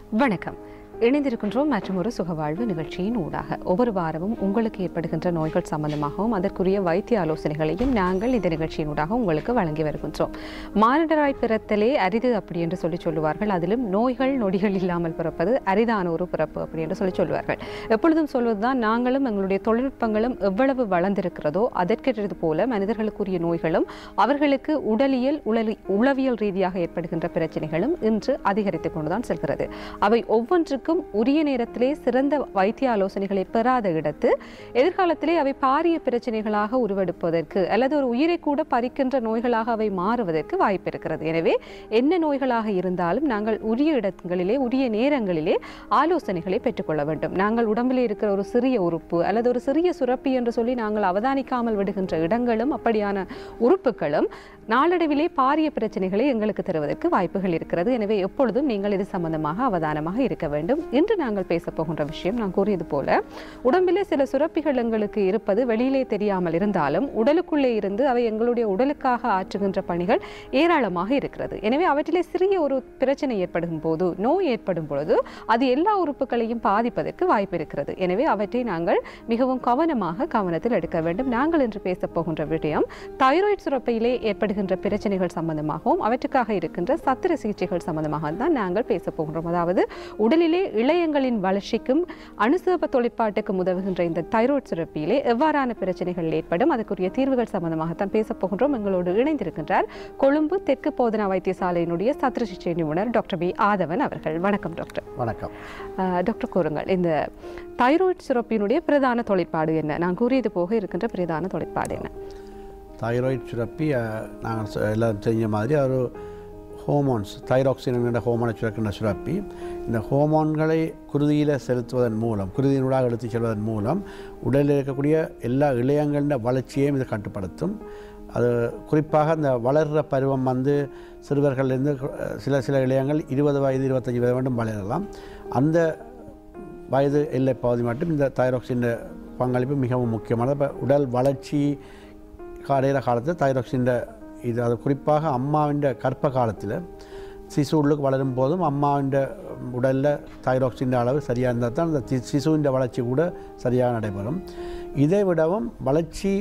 வணக்கம் இணைந்திருக்கின்றோம் மற்றும் ஒரு சுகவாழ்வு நிகழ்ச்சியின் ஊடாக ஒவ்வொரு வாரமும் உங்களுக்கு ஏற்படுகின்ற நோய்கள் சம்பந்தமாகவும் அதற்குரிய வைத்திய ஆலோசனைகளையும் நாங்கள் இந்த நிகழ்ச்சியின் ஊடாக உங்களுக்கு வழங்கி வருகின்றோம் மானிடராய் பிறத்தலே அரிது அப்படி என்று சொல்லி சொல்லுவார்கள் அதிலும் நோய்கள் நொடிகள் இல்லாமல் பிறப்பது அரிதான ஒரு பிறப்பு அப்படி என்று சொல்லி சொல்லுவார்கள் எப்பொழுதும் சொல்வதுதான் நாங்களும் எங்களுடைய தொழில்நுட்பங்களும் எவ்வளவு வளர்ந்திருக்கிறதோ அதற்கேற்றது போல மனிதர்களுக்குரிய நோய்களும் அவர்களுக்கு உடலியல் உளலி உளவியல் ரீதியாக ஏற்படுகின்ற பிரச்சனைகளும் இன்று அதிகரித்துக் கொண்டுதான் செல்கிறது அவை ஒவ்வொன்றுக்கும் உரிய நேரத்திலே சிறந்த வைத்திய ஆலோசனைகளை பெறாத இடத்து எதிர்காலத்திலே அவை பாரிய பிரச்சனைகளாக உருவெடுப்பதற்கு அல்லது ஒரு உயிரை கூட பறிக்கின்ற நோய்களாக அவை மாறுவதற்கு வாய்ப்பு இருக்கிறது எனவே என்ன நோய்களாக இருந்தாலும் நாங்கள் உரிய இடங்களிலே உரிய நேரங்களிலே ஆலோசனைகளை பெற்றுக்கொள்ள வேண்டும் நாங்கள் உடம்பிலே இருக்கிற ஒரு சிறிய உறுப்பு அல்லது ஒரு சிறிய சுரப்பி என்று சொல்லி நாங்கள் அவதானிக்காமல் விடுகின்ற இடங்களும் அப்படியான உறுப்புகளும் நாளடைவிலே பாரிய பிரச்சனைகளை எங்களுக்கு தருவதற்கு வாய்ப்புகள் இருக்கிறது எனவே எப்பொழுதும் நீங்கள் இது சம்பந்தமாக அவதானமாக இருக்க வேண்டும் இன்று நாங்கள் பேச போகின்ற விஷயம் நான் கூறியது போல உடம்பிலே சில சுரப்பிகள் எங்களுக்கு இருப்பது வெளியிலே தெரியாமல் இருந்தாலும் உடலுக்குள்ளே இருந்து அவை எங்களுடைய உடலுக்காக ஆற்றுகின்ற பணிகள் ஏராளமாக இருக்கிறது எனவே அவற்றிலே சிறிய ஒரு பிரச்சனை ஏற்படும் போது நோய் ஏற்படும் பொழுது அது எல்லா உறுப்புகளையும் பாதிப்பதற்கு வாய்ப்பு இருக்கிறது எனவே அவற்றை நாங்கள் மிகவும் கவனமாக கவனத்தில் எடுக்க வேண்டும் நாங்கள் இன்று பேச போகின்ற விடயம் தைராய்டு சுரப்பையிலே ஏற்படுகின்ற பிரச்சனைகள் சம்பந்தமாகவும் அவற்றுக்காக இருக்கின்ற சத்திர சிகிச்சைகள் சம்பந்தமாக தான் நாங்கள் பேச போகின்றோம் அதாவது உடலிலே இளையங்களின் வளர்ச்சிக்கும் அனுசேப தொழிற்பாட்டுக்கும் உதவுகின்ற இந்த தைராய்டு சுரப்பியிலே எவ்வாறான பிரச்சனைகள் ஏற்படும் அதற்குரிய தீர்வுகள் சம்பந்தமாகத்தான் பேச போகின்றோம் எங்களோடு இணைந்திருக்கின்றார் கொழும்பு தெற்கு போதனா வைத்தியசாலையினுடைய சத்திர சிகிச்சை நிபுணர் டாக்டர் பி ஆதவன் அவர்கள் வணக்கம் டாக்டர் வணக்கம் அஹ், டாக்டர் கூறுங்கள் இந்த தைராய்டு சுரப்பியினுடைய பிரதான தொழிற்பாடு என்ன நான் கூறியது போக இருக்கின்ற பிரதான தொழிற்பாடு என்ன தைராய்டு சுரப்பி அஹ், நாங்கள் சொ- எல்லாம் தெரிஞ்ச மாதிரி ஒரு ஹோமோன்ஸ் தைராக்சின் என்கிற ஹோமோனை சுரக்கின்ற சுரப்பி இந்த ஹோமோன்களை குருதியில் செலுத்துவதன் மூலம் குருதியினூடாக எடுத்துச் செல்வதன் மூலம் உடலில் இருக்கக்கூடிய எல்லா இளையங்களின் வளர்ச்சியையும் இது கட்டுப்படுத்தும் அது குறிப்பாக இந்த வளர்கிற பருவம் வந்து சிறுவர்கள்லேருந்து அஹ், சில சில இளையங்கள் இருபது வயது இருபத்தஞ்சி வயது மட்டும் வளரலாம் அந்த வயது எல்லை பகுதி மட்டும் இந்த தைராக்சின் பங்களிப்பு மிகவும் முக்கியமானது இப்போ உடல் வளர்ச்சி அடைகிற காலத்தில் தைராக்சின் இது அது குறிப்பாக அம்மாவின் கர்ப்ப காலத்தில் சிசு உள்ளுக்கு வளரும் போதும் அம்மாவின் உடலில் தைராக்சின் அளவு சரியாக இருந்தால் தான் அந்த தி- சிசுவின் வளர்ச்சி கூட சரியாக நடைபெறும் இதை விடவும் வளர்ச்சி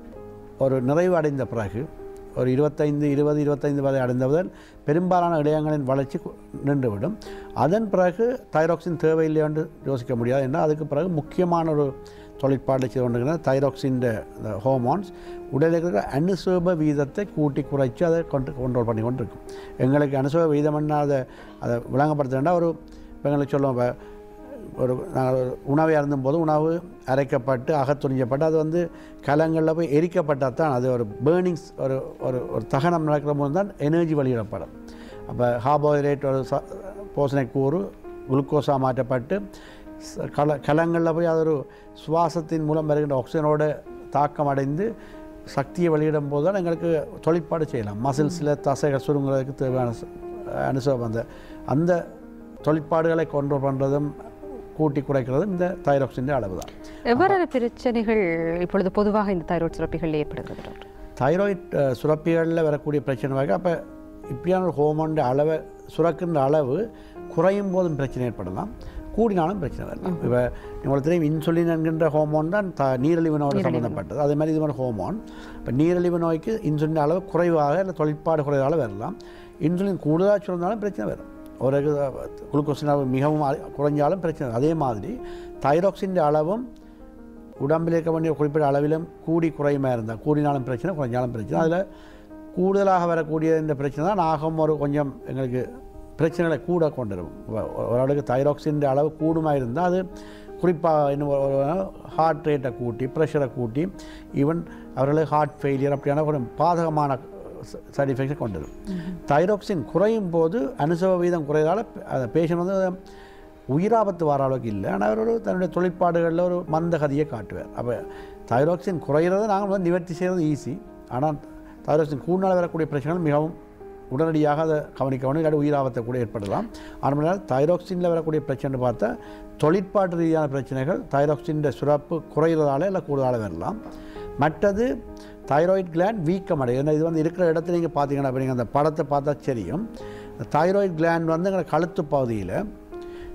ஒரு நிறைவு அடைந்த பிறகு ஒரு இருபத்தைந்து இருபது இருபத்தைந்து வரை அடைந்தவுடன் பெரும்பாலான இடையங்களின் வளர்ச்சி கு- நின்றுவிடும் அதன் பிறகு தைராக்சின் தேவையில்லை என்று யோசிக்க முடியாது என்றால் அதுக்கு பிறகு முக்கியமான ஒரு தொழிற்பாடு செய்து கொண்டிருக்கிறது தைராக்சின் இந்த ஹோமோன்ஸ் உடலில் இருக்கிற அனுசோப வீதத்தை கூட்டி குறைச்சி அதை கொண்டு கண்ட்ரோல் பண்ணி கொண்டு இருக்கும் எங்களுக்கு அனுசோப வீதம்னா அதை அதை விளங்கப்படுத்த ஒரு இப்போ எங்களுக்கு சொல்லுவோம் இப்போ ஒரு நாங்கள் ஒரு உணவை அருந்தும் போது உணவு அரைக்கப்பட்டு அகத்துறிஞ்சப்பட்டு அது வந்து கலங்களில் போய் எரிக்கப்பட்டால் தான் அது ஒரு பேர்னிங்ஸ் ஒரு ஒரு ஒரு தகனம் நடக்கிற போது தான் எனர்ஜி வெளியிடப்படும் அப்போ கார்போஹைட்ரேட் ஒரு ச போசனை கூறு குளுக்கோஸாக மாற்றப்பட்டு ச- கல கலங்களில் போய் அது ஒரு சுவாசத்தின் மூலம் வருகின்ற ஆக்சிஜனோட தாக்கம் அடைந்து சக்தியை வெளியிடும் போது தான் எங்களுக்கு தொழிற்பாடு செய்யலாம் மசில்ஸில் தசைகள் சுருங்குறதுக்கு தேவையான ச- அனுசவம் அந்த அந்த தொழிற்பாடுகளை கண்ட்ரோல் பண்ணுறதும் கூட்டி குறைக்கிறதும் இந்த தைராக்சின் அளவு தான் எவ்வாறான பிரச்சனைகள் இப்பொழுது பொதுவாக இந்த தைராய்டு சுரப்பிகள் ஏற்படுகிறது டாக்டர் தைராய்டு சுரப்பிகளில் வரக்கூடிய பிரச்சனை வகை அப்போ இப்படியான ஒரு ஹோமோன் அளவை சுரக்கின்ற அளவு குறையும் போதும் பிரச்சனை ஏற்படலாம் கூடினாலும் பிரச்சனை வரலாம் இப்போ உங்களுக்கு தெரியும் இன்சுலின் என்கின்ற ஹோமோன் தான் த நீரிழிவு நோயோடு சம்மந்தப்பட்டது அதே மாதிரி இது மாதிரி ஹோமோன் இப்போ நீரிழிவு நோய்க்கு இன்சுலின் அளவு குறைவாக இல்லை தொழிற்பாடு குறைவாக வரலாம் இன்சுலின் கூடுதலாக சுரந்தாலும் பிரச்சனை வரும் ஒரு குளுக்கோஸின் அளவு மிகவும் அ- குறைஞ்சாலும் பிரச்சனை வரும். அதே மாதிரி தைராக்சின் அளவும் உடம்பில் இருக்க வேண்டிய குறிப்பிட்ட அளவிலும் கூடி குறையுமா இருந்தால் கூடினாலும் பிரச்சனை குறைஞ்சாலும் பிரச்சனை அதில் கூடுதலாக வரக்கூடிய இந்த பிரச்சனை தான் நாகம் ஒரு கொஞ்சம் எங்களுக்கு பிரச்சனைகளை கூட கொண்டு வரும் ஒ- ஒரு ஆளுக்கு தைராக்சின் அளவு கூடுமா இருந்தால் அது குறிப்பாக இன்னும் ஒரு ஹார்ட் ரேட்டை கூட்டி ப்ரெஷரை கூட்டி ஈவன் அவர்களுக்கு ஹார்ட் ஃபெயிலியர் அப்படியான ஒரு பாதகமான சைட் எஃபெக்ட்ஸை கொண்டு வரும் தைராக்சின் குறையும் போது அனுசவ வீதம் குறையதால் அந்த பேஷண்ட் வந்து உயிராபத்து வர அளவுக்கு இல்லை ஆனால் அவர் ஒரு தன்னுடைய தொழிற்பாடுகளில் ஒரு மந்தகதியை காட்டுவார் அப்போ தைராக்சின் குறையிறதை நாங்கள் வந்து நிவர்த்தி செய்கிறது ஈஸி ஆனால் தைராக்சின் கூடுதலாக வரக்கூடிய பிரச்சனைகள் மிகவும் உடனடியாக அதை கவனிக்க வேணும் இல்லாட்டி உயிராபத்தை கூட ஏற்படலாம் ஆனால் தைராக்சினில் வரக்கூடிய பிரச்சனை பார்த்தா தொழிற்பாட்டு ரீதியான பிரச்சனைகள் தைராக்சின் சுரப்பு குறையிறதால இல்லை கூடுதலாக வரலாம் மற்றது தைராய்டு கிளாண்ட் வீக்கம் அடையும் ஏன்னா இது வந்து இருக்கிற இடத்துல நீங்கள் பார்த்தீங்கன்னா இப்போ நீங்கள் அந்த படத்தை பார்த்தா தெரியும் தைராய்டு கிளாண்ட் வந்து எங்களை கழுத்து பகுதியில்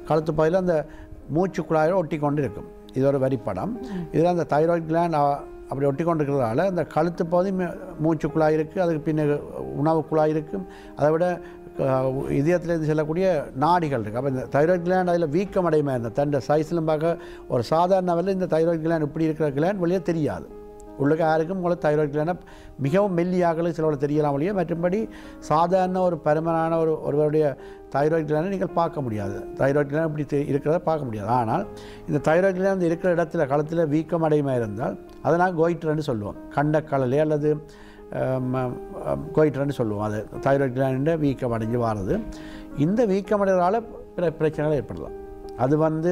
கழுத்து பகுதியில் அந்த மூச்சு குழாயில் ஒட்டி கொண்டு இருக்கும் இது ஒரு வரிப்படம் இதில் அந்த தைராய்டு கிளாண்ட் அப்படி ஒட்டி கொண்டு இருக்கிறதால அந்த கழுத்து பகுதி மே- மூச்சு குழாய் இருக்குது அதுக்கு பின்ன உணவு குழாய் இருக்கும் அதை விட அஹ், இதயத்திலேருந்து செல்லக்கூடிய நாடிகள் இருக்குது அப்போ இந்த தைராய்டு கிளாண்ட் அதில் வீக்கம் அடையுமா இருந்தால் தன் சைஸ்லும் பார்க்க ஒரு சாதாரண லெவலில் இந்த தைராய்டு கிளாண்ட் இப்படி இருக்கிற கிளாண்ட் வெளியே தெரியாது உள்ளுக்கு யாருக்கும் உங்களுக்கு தைராய்டு கிளாண்ட் மிகவும் மெல்லியாகல சிலவோட தெரியலாம் ஒழிய மற்றும்படி சாதாரண ஒரு பருமனான ஒரு ஒருவருடைய தைராய்டு கிளாண்டை நீங்கள் பார்க்க முடியாது தைராய்டு கிளாண்ட் இப்படி தெ- இருக்கிறத பார்க்க முடியாது ஆனால் இந்த தைராய்டு கிளாண்ட் இருக்கிற இடத்துல களத்தில் வீக்கம் அடையுமா இருந்தால் அதை நான் கோயிட்டர்னு சொல்லுவோம் கண்டக்கடலை அல்லது கோயிட்டர்னு சொல்லுவோம் அது தைராய்டு கிளாண்ட வீக்கம் அடைஞ்சு வாரது இந்த வீக்கம் அடைகிறதால பிற பிரச்சனைகள் ஏற்படலாம் அது வந்து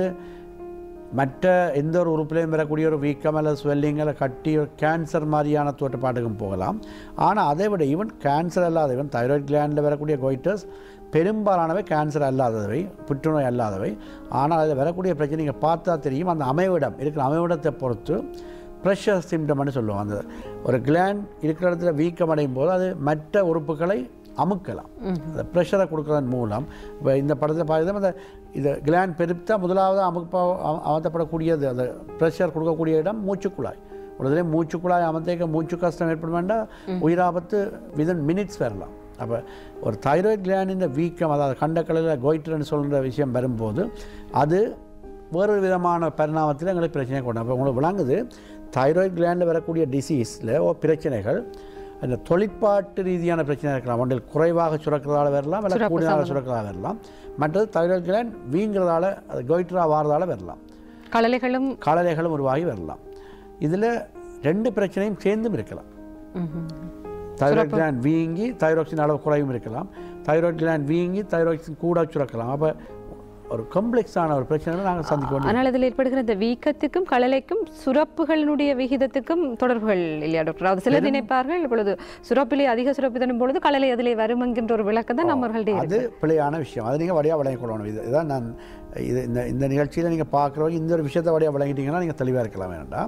மற்ற எந்த ஒரு உறுப்பிலையும் வரக்கூடிய ஒரு வீக்கம் அல்லது ஸ்வெல்லிங் அல்லது கட்டி ஒரு கேன்சர் மாதிரியான தோற்றப்பாட்டுக்கும் போகலாம் ஆனால் அதை விட ஈவன் கேன்சர் அல்லாத ஈவன் தைராய்டு கிளாண்டில் வரக்கூடிய கோயிட்டர்ஸ் பெரும்பாலானவை கேன்சர் அல்லாதவை புற்றுநோய் அல்லாதவை ஆனால் அதில் வரக்கூடிய பிரச்சனை நீங்கள் பார்த்தா தெரியும் அந்த அமைவிடம் இருக்கிற அமைவிடத்தை பொறுத்து ப்ரெஷர் சிம்டம்னு சொல்லுவோம் அந்த ஒரு கிளாண்ட் இருக்கிற இடத்துல வீக்கம் அடையும் போது அது மற்ற உறுப்புகளை அமுக்கலாம் அந்த ப்ரெஷரை கொடுக்கறதன் மூலம் இப்போ இந்த படத்தில் பார்த்தா அந்த இது கிளாண்ட் பெருத்தா முதலாவது அமுப்ப அம- அமர்த்தப்படக்கூடியது அந்த ப்ரெஷர் கொடுக்கக்கூடிய இடம் மூச்சுக்குழாய் உடனே மூச்சுக்குழாய் அமர்த்தேக்க மூச்சு கஷ்டம் ஏற்படும் வேண்டாம் உயிராபத்து விதின் மினிட்ஸ் வரலாம் அப்போ ஒரு தைராய்டு கிளாண்டின் வீக்கம் அதாவது கண்டக்கலையில் கோயிட்டர்னு சொல்கிற விஷயம் வரும்போது அது வேறு விதமான பரிணாமத்தில் எங்களுக்கு பிரச்சனை கொண்டு அப்போ உங்களுக்கு விளங்குது தைராய்டு கிளாண்டில் வரக்கூடிய டிசீஸில் பிரச்சனைகள் அந்த தொழிற்பாட்டு ரீதியான பிரச்சனை இருக்கலாம் ஒன்றில் குறைவாக சுரக்கிறதால வரலாம் இல்லை கூடுதலாக சுரக்கிறதால வரலாம் மற்றது தைராய்டு கிளாண்ட் வீங்கிறதால அது கோயிட்டராக வாரதால வரலாம் கலலைகளும் காலலைகளும் உருவாகி வரலாம் இதில் ரெண்டு பிரச்சனையும் சேர்ந்தும் இருக்கலாம் ம்ஹும். தைராய்டு கிளாண்ட் வீங்கி தைராக்சின் அளவு குறையும் இருக்கலாம் தைராய்டு கிளாண்ட் வீங்கி தைராக்சின் கூட சுரக்கலாம் அப்போ ஒரு காம்ப்ளெக்ஸான ஒரு பிரச்சனை நாங்கள் சந்திக்க வேண்டிய ஆனால் அதில் ஏற்படுகிற இந்த வீக்கத்துக்கும் கலலைக்கும் சுரப்புகளினுடைய விகிதத்துக்கும் தொடர்புகள் இல்லையா டாக்டர் அது சிலர் நினைப்பார்கள் இப்பொழுது சுரப்பிலே அதிக சுரப்பு தரும் பொழுது கலலை அதிலே வரும் என்கின்ற ஒரு விளக்கம் தான் நம்மளுடைய அது பிழையான விஷயம் அது நீங்கள் வழியாக விளங்கிக் கொள்ளணும் இது இதான் நான் இது இந்த இந்த நிகழ்ச்சியில் நீங்கள் பார்க்குறவங்க இந்த ஒரு விஷயத்தை வழியாக விளங்கிட்டீங்கன்னா நீங்கள் தெளிவாக இருக்கலாம் வேண்டாம்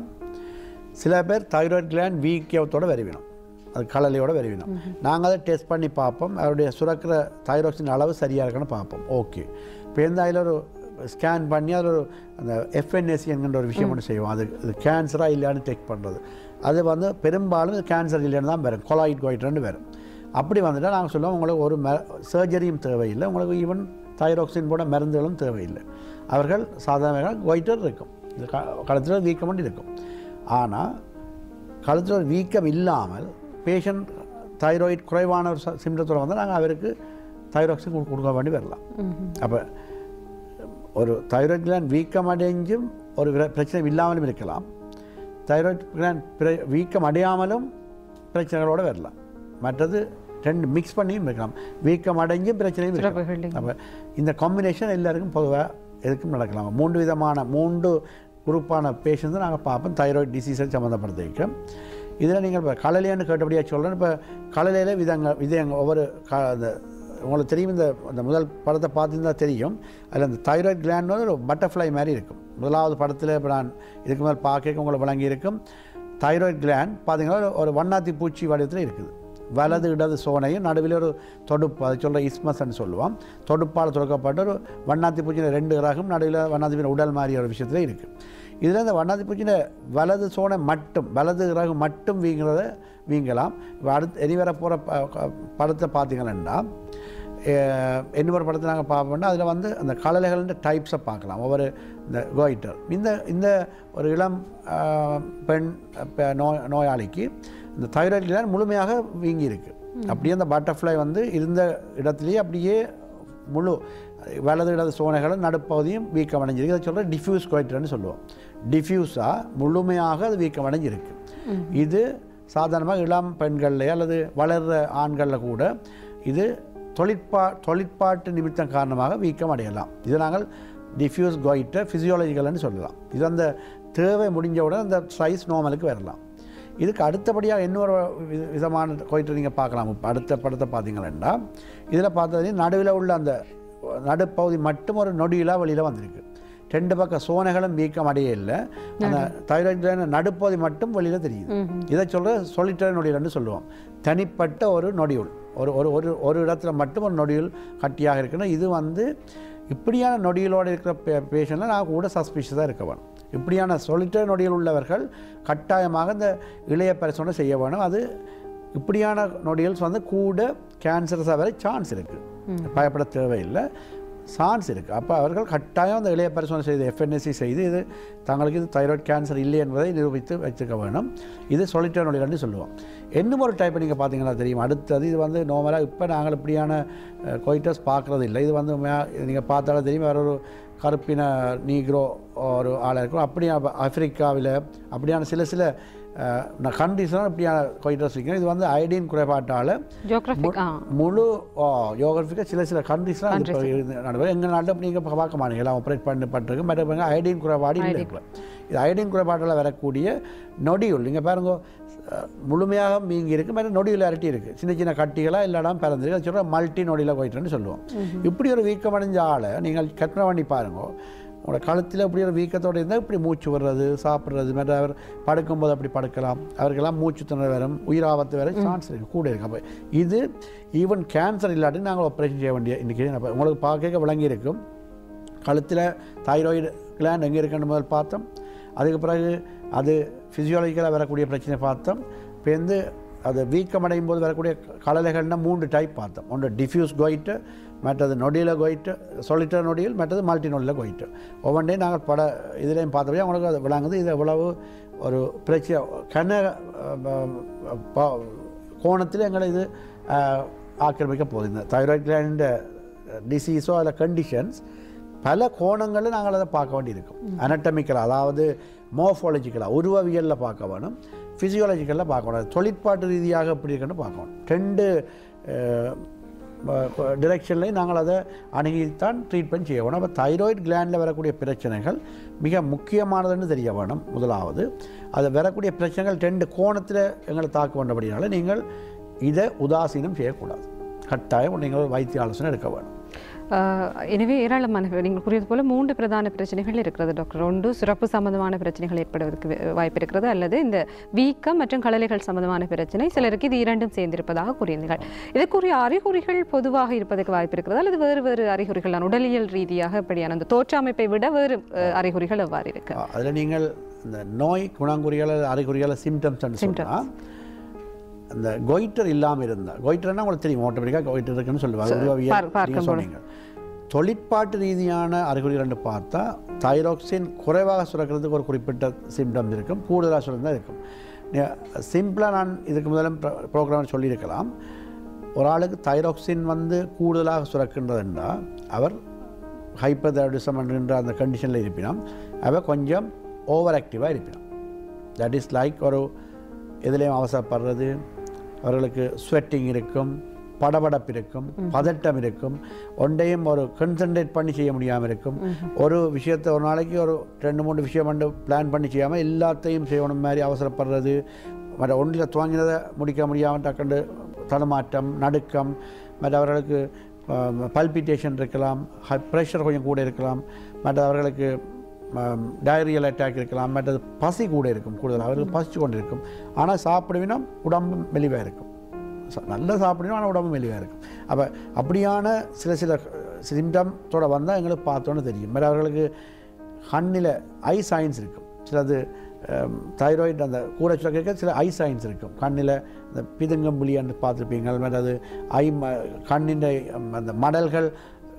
சில பேர் தைராய்டு கிளாண்ட் வீக்கியத்தோட வருவினோம் அது கலலையோட வருவினோம் நாங்கள் அதை டெஸ்ட் பண்ணி பார்ப்போம் அவருடைய சுரக்கிற தைராக்சின் அளவு சரியாக இருக்கான்னு பார்ப்போம் ஓகே இப்போ எந்த அதில் ஒரு ஸ்கேன் பண்ணி அதில் ஒரு அந்த எஃப்என்எஸ்சி என்கின்ற ஒரு விஷயம் ஒன்று செய்வோம் அது இது கேன்சராக இல்லையான்னு செக் பண்ணுறது அது வந்து பெரும்பாலும் கேன்சர் இல்லைன்னு தான் வரும் கொலாய்ட் கோயிட்னு வரும் அப்படி வந்துட்டால் நாங்கள் சொல்லுவோம் உங்களுக்கு ஒரு மெ சர்ஜரியும் தேவையில்லை உங்களுக்கு ஈவன் தைராக்சின் போட மருந்துகளும் தேவையில்லை அவர்கள் சாதாரண ஒயிட்டர் இருக்கும் இந்த களத்தில் வீக்கம் மட்டும் இருக்கும் ஆனால் கழுத்தில் ஒரு வீக்கம் இல்லாமல் பேஷண்ட் தைராய்டு குறைவான ஒரு சிம்டத்தோடு வந்து நாங்கள் அவருக்கு தைராக்சின் கொடு- கொடுக்க வேண்டி வரலாம் அப்போ ஒரு தைராய்டு கிளாண்ட் வீக்கம் அடைஞ்சும் ஒரு விர- பிரச்சனை இல்லாமலும் இருக்கலாம் தைராய்டு கிளாண்ட் பிர- வீக்கம் அடையாமலும் பிரச்சனைகளோடு வரலாம் மற்றது ரெண்டு மிக்ஸ் பண்ணியும் இருக்கலாம் வீக்கம் அடைஞ்சும் பிரச்சனையும் இருக்கலாம் சுரப்புகள் அப்போ இந்த காம்பினேஷன் எல்லாருக்கும் பொதுவாக எதுக்கும் நடக்கலாம் மூன்று விதமான மூன்று குரூப்பான பேஷண்ட்ஸை நாங்கள் பார்ப்போம் தைராய்டு டிசீஸை சம்மந்தப்படுத்திருக்கோம் இதில் நீங்கள் இப்போ கலலையான்னு கேட்டபடியாக சொல்கிறேன் இப்போ கலலையில் விதங்கள் விதங்கள் ஒவ்வொரு க அந்த உங்களுக்கு தெரியும் இந்த அந்த முதல் படத்தை பார்த்துருந்தா தெரியும் அதில் அந்த தைராய்டு கிளாண்ட் வந்து ஒரு பட்டர்ஃப்ளை மாதிரி இருக்கும் முதலாவது படத்தில் இப்போ நான் இதுக்கு மேல் பார்க்க உங்களுக்கு வழங்கி இருக்கும் தைராய்டு கிளாண்ட் பார்த்தீங்கன்னா ஒரு- ஒரு வண்ணாத்தி பூச்சி வடிவத்தில் இருக்குது வலது இடது சோனையும் நடுவில் ஒரு தொடுப்பு அதை சொல்கிற இஸ்மஸ்ன்னு சொல்லுவோம் தொடுப்பால் துறக்கப்பட்ட ஒரு வண்ணாத்தி பூச்சியில் ரெண்டு ரகம் நடுவில் வண்ணாத்தி பூச்சி உடல் மாதிரி ஒரு விஷயத்தில் இருக்குது இதில் இந்த வண்ணாத்தி பூச்சியில் வலது சோனை மட்டும் வலது ரகம் மட்டும் வீங்கிறத வீங்கலாம் இப்போ அடுத்து இனி வர போகிற படத்தை பார்த்தீங்கன்னா அஹ், இன்னொரு படத்தை நாங்கள் பார்ப்போம்னா அதில் வந்து அந்த கலலைகளின் டைப்ஸை பார்க்கலாம் ஒவ்வொரு இந்த கோயிட்டர் இந்த இந்த ஒரு இளம் அஹ், பெண் பெ- நோய் நோயாளிக்கு இந்த தைராய்டு gland முழுமையாக வீங்கி இருக்கு அப்படியே அந்த பட்டர்ஃப்ளை வந்து இருந்த இடத்துலையே அப்படியே முழு வலது இடது சோனைகளும் நடுப்பகுதியும் வீக்கம் அடைஞ்சிருக்கு அதை சொல்கிற டிஃப்யூஸ் கோயிட்டர்னு சொல்லுவோம் டிஃப்யூஸாக முழுமையாக அது வீக்கம் அடைஞ்சிருக்கு இது சாதாரணமாக இளம் பெண்கள்லையோ அல்லது வளர்கிற ஆண்களில் கூட இது தொழிற்பா தொழிற்பாட்டு நிமித்தம் காரணமாக வீக்கம் அடையலாம் இது நாங்கள் டிஃப்யூஸ் கோயிட்டர் ஃபிசியோலஜிக்கல்னு சொல்லலாம் இது அந்த தேவை முடிஞ்சவுடன் அந்த சைஸ் நார்மலுக்கு வரலாம் இதுக்கு அடுத்தபடியாக இன்னொரு வி- விதமான கோயிட்டர் நீங்கள் பார்க்கலாம் இப்போ அடுத்த படத்தை பார்த்தீங்கன்னா இதில் பார்த்தது நடுவில் உள்ள அந்த நடுப்பகுதி மட்டும் ஒரு நொடியிலாக வெளியில் வந்திருக்கு ரெண்டு பக்கம் சோனைகளும் வீக்கம் அடைய இல்லை அந்த தைராய்டு நடுப்பகுதி மட்டும் வெளியில் தெரியுது இதை சொல்கிற சொலிட்டர் நொடியல்னு சொல்லுவோம் தனிப்பட்ட ஒரு நொடியுள் ஒரு ஒரு ஒரு ஒரு இடத்துல மட்டும் ஒரு நொடியுள் கட்டியாக இருக்குன்னா இது வந்து இப்படியான நொடிகளோடு இருக்கிற பே பேஷண்ட்டில் நான் கூட சஸ்பிஷியஸாக இருக்க வேணும் இப்படியான சொலிட்டர் நொடிகள் உள்ளவர்கள் கட்டாயமாக இந்த இளைய பரிசோதனை செய்ய வேணும் அது இப்படியான நொடிகள் வந்து கூட கேன்சர்ஸாக வர சான்ஸ் இருக்குது பயப்பட தேவையில்லை சான்ஸ் இருக்குது அப்போ அவர்கள் கட்டாயம் அந்த இளைய பரிசோதனை செய்து எஃப்என்எஸ்சி செய்து இது தங்களுக்கு இது தைராய்டு கேன்சர் இல்லை என்பதை நிரூபித்து வச்சுக்க வேணும் இது சொலிட்டர் நொடிகள்னு சொல்லுவோம் இன்னும் ஒரு டைப் நீங்கள் பார்த்தீங்கன்னா தெரியும் அடுத்தது இது வந்து நார்மலாக இப்போ நாங்கள் இப்படியான கொயிட்டஸ் பார்க்குறது இல்லை இது வந்து நீங்கள் பார்த்தாலும் தெரியும் வேற ஒரு கருப்பின நீக்ரோ ஒரு ஆளாக இருக்கும் அப்படியே ஆப்பிரிக்காவில் அப்படியான சில சில கண்ட்ரிஸ்லாம் இப்படியான கொயிட்டஸ் இருக்கும் இது வந்து அயடின் குறைபாட்டால் ஜியோகிராஃபிக் ஆ முழு யோகிராஃபிக்காக சில சில கண்ட்ரிஸ்லாம் நடுவர் எங்கள் நாட்டில் நீங்கள் இப்போ பார்க்க மாட்டீங்க எல்லாம் ஆப்ரேட் பண்ணப்பட்டிருக்கு மற்ற அயடின் குறைபாடு இல்லை இப்போ இது அயடின் குறைபாட்டால் வரக்கூடிய நொடியுள் நீங்கள் பாருங்க அஹ், முழுமையாக மீங்கி இருக்கு மற்ற நொடியில் அரட்டி இருக்குது சின்ன சின்ன கட்டிகளாக இல்லாடாமல் பிறந்திருக்கு அது சொல்கிற மல்டி நொடியில் போயிட்டுன்னு சொல்லுவோம் இப்படி ஒரு வீக்கம் அடைஞ்ச ஆளை நீங்கள் கற்பனை பண்ணி பாருங்க உங்களோட கழுத்தில் இப்படி ஒரு வீக்கத்தோடு இருந்தால் இப்படி மூச்சு விடுறது சாப்பிட்றது மற்ற அவர் படுக்கும்போது அப்படி படுக்கலாம் அவருக்கெல்லாம் மூச்சு திணறல் வரும் உயிராபத்து வர சான்ஸ் இருக்குது கூட இருக்கு அப்போ இது ஈவன் கேன்சர் இல்லாட்டி நாங்கள் ஆப்ரேஷன் செய்ய வேண்டிய இன்றைக்கி அப்போ உங்களுக்கு பார்க்க விளங்கி இருக்கும் கழுத்தில் தைராய்டு கிளாண்ட் எங்கே இருக்குன்னு முதல் பார்த்தோம் அதுக்கு பிறகு அது ஃபிசியாலஜிக்கலாக வரக்கூடிய பிரச்சனை பார்த்தோம் இப்போ வந்து அது வீக்கமடையும் போது வரக்கூடிய கலலைகள்னா மூன்று டைப் பார்த்தோம் ஒன்று டிஃப்யூஸ் கொயிட்டு மற்றது நொடியில் கொயிட்டு சொலிட்டர் நொடியில் மற்றது மல்டி நொடியில் கொயிட்டு ஒவ்வொன்றையும் நாங்கள் பட இதுலேயும் பார்த்தபடியே அவங்களுக்கு அது விளங்குது இது எவ்வளவு ஒரு பிரச்சனை கன கோணத்தில் எங்களை இது அஹ், ஆக்கிரமிக்க போகுது இந்த தைராய்டு கிளாண்ட் டிசீஸோ அதில் கண்டிஷன்ஸ் பல கோணங்களில் நாங்கள் அதை பார்க்க வேண்டியிருக்கும் அனட்டமிக்கலாக அதாவது மோஃபாலஜிக்கலாக உருவவியலில் பார்க்க வேணும் ஃபிசியாலஜிக்கலில் பார்க்க வேணும் தொழிற்பாட்டு ரீதியாக எப்படி இருக்குன்னு பார்க்கணும் ரெண்டு டிரெக்ஷன்லையும் நாங்கள் அதை அணுகித்தான் ட்ரீட்மெண்ட் செய்ய வேணும் அப்போ தைராய்டு கிளாண்டில் வரக்கூடிய பிரச்சனைகள் மிக முக்கியமானதுன்னு தெரிய வேணும் முதலாவது அது வரக்கூடிய பிரச்சனைகள் ரெண்டு கோணத்தில் எங்களை தாக்க வேண்டபடினால நீங்கள் இதை உதாசீனம் செய்யக்கூடாது கட்டாயம் நீங்கள் ஒரு வைத்திய ஆலோசனை எடுக்க வேணும் ஆஹ் எனவே ஏராளமான நீங்கள் கூறியது போல மூன்று பிரதான பிரச்சனைகள் இருக்கிறது டாக்டர் ஒன்று சுரப்பு சம்பந்தமான பிரச்சனைகள் ஏற்படுவதற்கு வே- வாய்ப்பு இருக்கிறது அல்லது இந்த வீக்கம் மற்றும் கலலைகள் சம்பந்தமான பிரச்சனை சிலருக்கு இது இரண்டும் சேர்ந்திருப்பதாக கூறியிருந்தீர்கள் இதற்குரிய அறிகுறிகள் பொதுவாக இருப்பதற்கு வாய்ப்பு இருக்கிறது அல்லது வேறு வேறு அறிகுறிகள் உடலியல் ரீதியாக இப்படியான அந்த தோற்ற அமைப்பை விட வேறு அஹ், அறிகுறிகள் எவ்வாறு இருக்கு அதில் நீங்கள் இந்த நோய் குணங்குறிகள் அறிகுறிகளை சிம்டம்ஸ் சொன்னால் அந்த கொயிட்டர் இல்லாமல் இருந்தால் கொயிட்டர்னா உங்களுக்கு தெரியும் ஆட்டோமேட்டிக்காக கொயிட்டர் இருக்குன்னு சொல்லுவாங்க பார்- உருவவியல் பார்க்கும் நீங்க சொன்னீங்க தொழிற்பாட்டு ரீதியான அறிகுறிகள் பார்த்தா தைராக்சின் குறைவாக சுரக்கிறதுக்கு ஒரு குறிப்பிட்ட சிம்டம்ஸ் இருக்கும் கூடுதலாக சுரந்தா இருக்கும் சிம்பிளாக நான் இதுக்கு முதல்ல ப்ரோக்ராம் சொல்லியிருக்கலாம் ஒரு ஆளுக்கு தைராக்சின் வந்து கூடுதலாக சுரக்கின்றதுன்னா அவர் ஹைப்பதைடிசம் என்கின்ற அந்த கண்டிஷனில் இருப்பினாம் அவர் கொஞ்சம் ஓவர் ஆக்டிவாக இருப்பினாம் தட் இஸ் லைக் ஒரு எதுலேயும் அவசரப்படுறது அவர்களுக்கு ஸ்வெட்டிங் இருக்கும் படபடப்பு இருக்கும் பதட்டம் இருக்கும் ஒன்றையும் ஒரு கன்சன்ட்ரேட் பண்ணி செய்ய முடியாமல் இருக்கும் ஒரு விஷயத்தை ஒரு நாளைக்கு ஒரு ரெண்டு மூணு விஷயம் வந்து பிளான் பண்ணி செய்யாமல் எல்லாத்தையும் செய்யணும் மாதிரி அவசரப்படுறது மற்ற ஒன்றில் துவங்கினதை முடிக்க முடியாமல் டக்குண்டு தடுமாற்றம் நடுக்கம் மற்ற அவர்களுக்கு பல்பிட்டேஷன் இருக்கலாம் ப்ரெஷர் கொஞ்சம் கூட இருக்கலாம் மற்ற அவர்களுக்கு டயரியல் அட்டாக் இருக்கலாம் மற்றது பசி கூட இருக்கும் கூடுதல் அவருக்கு பசிச்சு கொண்டு இருக்கும் ஆனால் சாப்பிடுவினா உடம்பு மெலிவாக இருக்கும் ச- நல்லா சாப்பிடணும் ஆனால் உடம்பு மெலிவாக இருக்கும் அப்போ அப்படியான சில சில சிம்டம்ஸோட வந்தால் எங்களுக்கு பார்த்தோன்னு தெரியும் மாதிரி அவர்களுக்கு கண்ணில் ஐ சயின்ஸ் இருக்கும் சிலது தைராய்டு அந்த கூட சுரக்க சில ஐ சயின்ஸ் இருக்கும் கண்ணில் இந்த பிதுங்கம்புலின்னு பார்த்துருப்பீங்க அது மாதிரி அது ஐ ம கண்ணின் அந்த மடல்கள்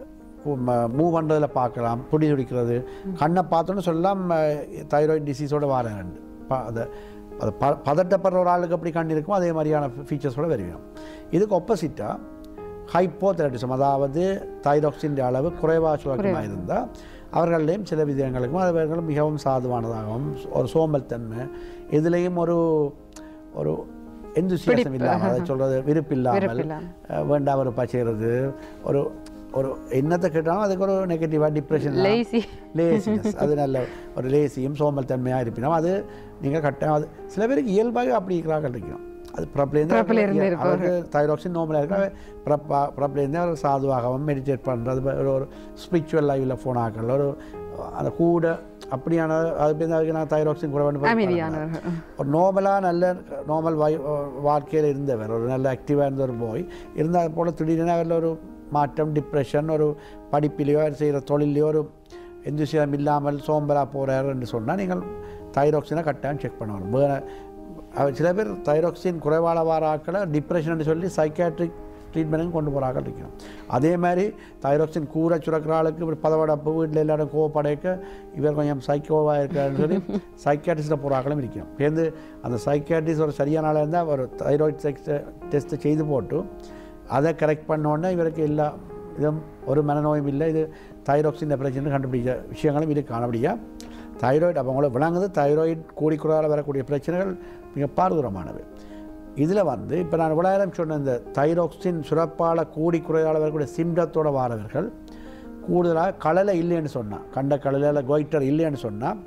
மூவ் பண்ணுறதில் பார்க்கலாம் துடி துடிக்கிறது கண்ணை பார்த்தோன்னு சொல்லலாம் தைராய்டு டிசீஸோட வரேன் அதை அது ப பதட்டப்படுற ஒரு ஆளுக்கு எப்படி கண் இருக்கும் அதே மாதிரியான ஃபீச்சர்ஸோட வருவோம் இதுக்கு ஒப்போசிட்டாக ஹைப்போதைரட்டிசம் அதாவது தைராக்சின் அளவு குறைவாக சுரக்கமாக இருந்தால் அவர்களையும் சில விதங்களுக்கும் அவர்கள் மிகவும் சாதுவானதாகவும் ஒரு சோம்பல்தன்மை இதுலேயும் ஒரு ஒரு எந்துசியாசம் இல்லாமல் அதை சொல்கிறது விருப்பில்லாமல் விருப்பில்லாமல். அஹ், வேண்டாம் ஒரு பச்சைறது ஒரு ஒரு என்னத்தை கேட்டாலும் அதுக்கு ஒரு நெகட்டிவாக டிப்ரெஷன் லேசி லேசினஸ் அது நல்ல ஒரு லேசியும் சோம்பல் தன்மையாக இருப்பினும் அது நீங்கள் கட்டாயம் அது சில பேருக்கு இயல்பாகவே அப்படி இருக்கிறார்கள் இருக்கணும் அது பிறப்புல இருந்து ப்ரப்லேருந்து இருக்கும். அவருக்கு தைராக்சின் நோம்பலாக இருக்கு ப்ரப்பா ப்ரப்லேருந்து அவர் சாதுவாகவும் மெடிடேட் பண்ணுறது ஒரு ஒரு ஸ்பிரிச்சுவல் லைவில் ஃபோன் ஆக்கல ஒரு அந்த கூட அப்படியான அது அதுக்கு நான் தைராக்சின் கூட வேணும் அமைதியானவர்கள் ஒரு நார்மலாக நல்ல நார்மல் வாய் வாழ்க்கையில் இருந்தவர் ஒரு நல்ல ஆக்டிவாக இருந்த ஒரு பாய் இருந்தால் போல் திடீர்னு அவரில் ஒரு மாற்றம் டிப்ரெஷன் ஒரு படிப்பிலேயோ செய்கிற தொழிலையோ ஒரு எந்துசியம் இல்லாமல் சோம்பலா போகிறார் என்று சொன்னால் நீங்கள் தைராக்சினை கட்டாயம் செக் பண்ணணும் வேறு அவ- சில பேர் தைராக்சின் குறைவான வார ஆக்களை டிப்ரெஷன் சொல்லி சைக்காட்ரிக் ட்ரீட்மெண்ட்டும் கொண்டு போகிறார்கள் இருக்கணும் அதே மாதிரி தைராக்சின் கூரை சுரக்கிற ஆளுக்கு இப்படி பதவடப்பு வீட்டில் எல்லாரும் கோவப்படைக்க இவர் கொஞ்சம் சைக்கோவாக இருக்காருன்னு சொல்லி சைக்காட்ரிஸ்ட்டில் போகிறாக்களும் இருக்கணும் பேருந்து அந்த சைக்காட்ரிஸ்ட் ஒரு சரியான ஆளாக இருந்தால் ஒரு தைராய்டு செக்ஸ் டெஸ்ட்டு செய்து போட்டு அதை கரெக்ட் பண்ணோன்னே இவருக்கு எல்லா இதுவும் ஒரு மனநோயும் இல்லை இது தைராக்சின் பிரச்சனை கண்டுபிடிச்ச விஷயங்களும் இது காணபடியாக தைராய்டு அப்போ உங்களுக்கு விளங்குது தைராய்டு கூடிக்குறால் வரக்கூடிய பிரச்சனைகள் மிக பாரதூரமானவை இதில் வந்து இப்போ நான் விளையாடம் சொன்ன இந்த தைராக்சின் சுரப்பால் கூடி குறையால் வரக்கூடிய சிம்டத்தோட வாரவர்கள் கூடுதலாக கலலை இல்லைன்னு சொன்னால் கண்ட கலலையில் கோய்டர் இல்லைன்னு சொன்னால்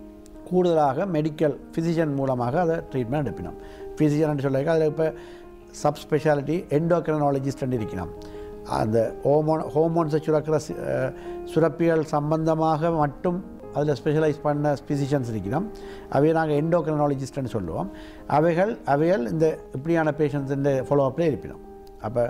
கூடுதலாக மெடிக்கல் ஃபிசிஷியன் மூலமாக அதை ட்ரீட்மெண்ட் எடுப்பினோம் ஃபிசிஷியன் சொல்லியிருக்க அதில் இப்போ சப் ஸ்பெஷாலிட்டி எண்டோக்ரனாலஜிஸ்ட் இருக்கணும் அந்த ஹோமோன் ஹோமோன்ஸை சுரக்கிற சி- அஹ், சுரப்பிகள் சம்பந்தமாக மட்டும் அதில் ஸ்பெஷலைஸ் பண்ண ஃபிசிஷியன்ஸ் இருக்கணும் அவையை நாங்கள் எண்டோக்ரனாலஜிஸ்ட்னு சொல்லுவோம் அவைகள் அவைகள் இந்த இப்படியான பேஷண்ட்ஸின் ஃபாலோ அப்பில் இருப்பினோம் அப்போ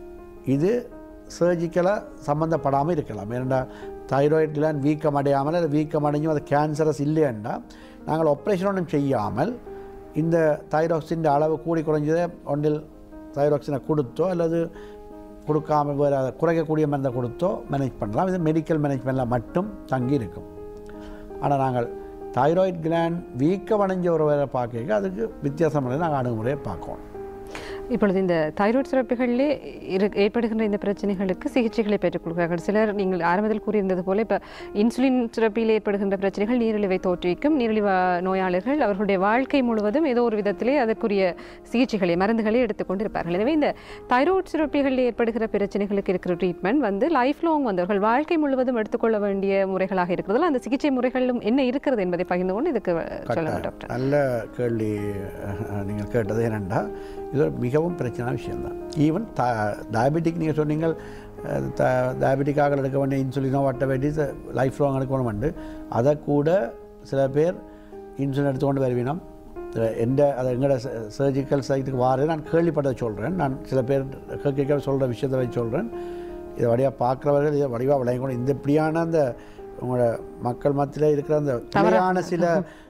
இது சர்ஜிக்கலாக சம்மந்தப்படாமல் இருக்கலாம் ஏன்னா தைராய்டில் வீக்கம் அடையாமல் அல்லது வீக்கம் அடைஞ்சும் அது கேன்சரஸ் இல்லைன்னா நாங்கள் ஆப்ரேஷன் ஒன்றும் செய்யாமல் இந்த தைராக்சின் அளவு கூடி குறைஞ்சதை ஒன்றில் தைராக்சினை கொடுத்தோ அல்லது கொடுக்காம வேறு அதை குறைக்கக்கூடிய மருந்தை கொடுத்தோ மேனேஜ் பண்ணலாம் இது மெடிக்கல் மேனேஜ்மெண்ட்டில் மட்டும் தங்கி இருக்கும் ஆனால் நாங்கள் தைராய்டு கிளாண்ட் வீக்கம் அடைஞ்ச ஒரு வேலை பார்க்க அதுக்கு வித்தியாசம் நாங்கள் அணுகுமுறையை பார்க்கணும் இப்பொழுது இந்த தைராய்டு சுரப்பிகளிலே இரு ஏற்படுகின்ற இந்த பிரச்சனைகளுக்கு சிகிச்சைகளை பெற்றுக் கொடுக்கிறார்கள் சிலர் நீங்கள் ஆரம்பத்தில் கூறியிருந்தது போல இப்போ இன்சுலின் சுரப்பியில் ஏற்படுகின்ற பிரச்சனைகள் நீரிழிவை தோற்றுவிக்கும் நீரிழிவு நோயாளர்கள் அவர்களுடைய வாழ்க்கை முழுவதும் ஏதோ ஒரு விதத்திலே அதற்குரிய சிகிச்சைகளை மருந்துகளை எடுத்துக்கொண்டு இருப்பார்கள் எனவே இந்த தைராய்டு சுரப்பிகளில் ஏற்படுகிற பிரச்சனைகளுக்கு இருக்கிற ட்ரீட்மெண்ட் வந்து லைஃப் லாங் வந்தவர்கள் வாழ்க்கை முழுவதும் எடுத்துக்கொள்ள வேண்டிய முறைகளாக இருக்கிறதால் அந்த சிகிச்சை முறைகளும் என்ன இருக்கிறது என்பதை பகிர்ந்து கொண்டு இதுக்கு சொல்லுங்கள் டாக்டர் நல்ல கேள்வி அஹ், நீங்கள் கேட்டது என்னென்னா இது ஒரு மிகவும் பிரச்சனையான விஷயம்தான் ஈவன் த டயபெட்டிக் நீங்கள் சொன்னீங்கள் அஹ், த டயபெட்டிக்காக எடுக்க வேண்டிய இன்சுலினோ வட்ட வேண்டிய லைஃப் லாங் எடுக்கணும் உண்டு அதை கூட சில பேர் இன்சுலின் எடுத்துக்கொண்டு வருவினோம் எந்த அதை எங்களோட சர்ஜிக்கல் சைட்டுக்கு வார நான் கேள்விப்பட்டதை சொல்கிறேன் நான் சில பேர் கேட்க சொல்கிற விஷயத்தை வச்சு சொல்கிறேன் இதை வழியாக பார்க்குறவர்கள் இதை வடிவாக விளையக்கூடும் இந்த இப்படியான அந்த உங்களோட மக்கள் மத்தியில் இருக்கிற அந்த தவறான சில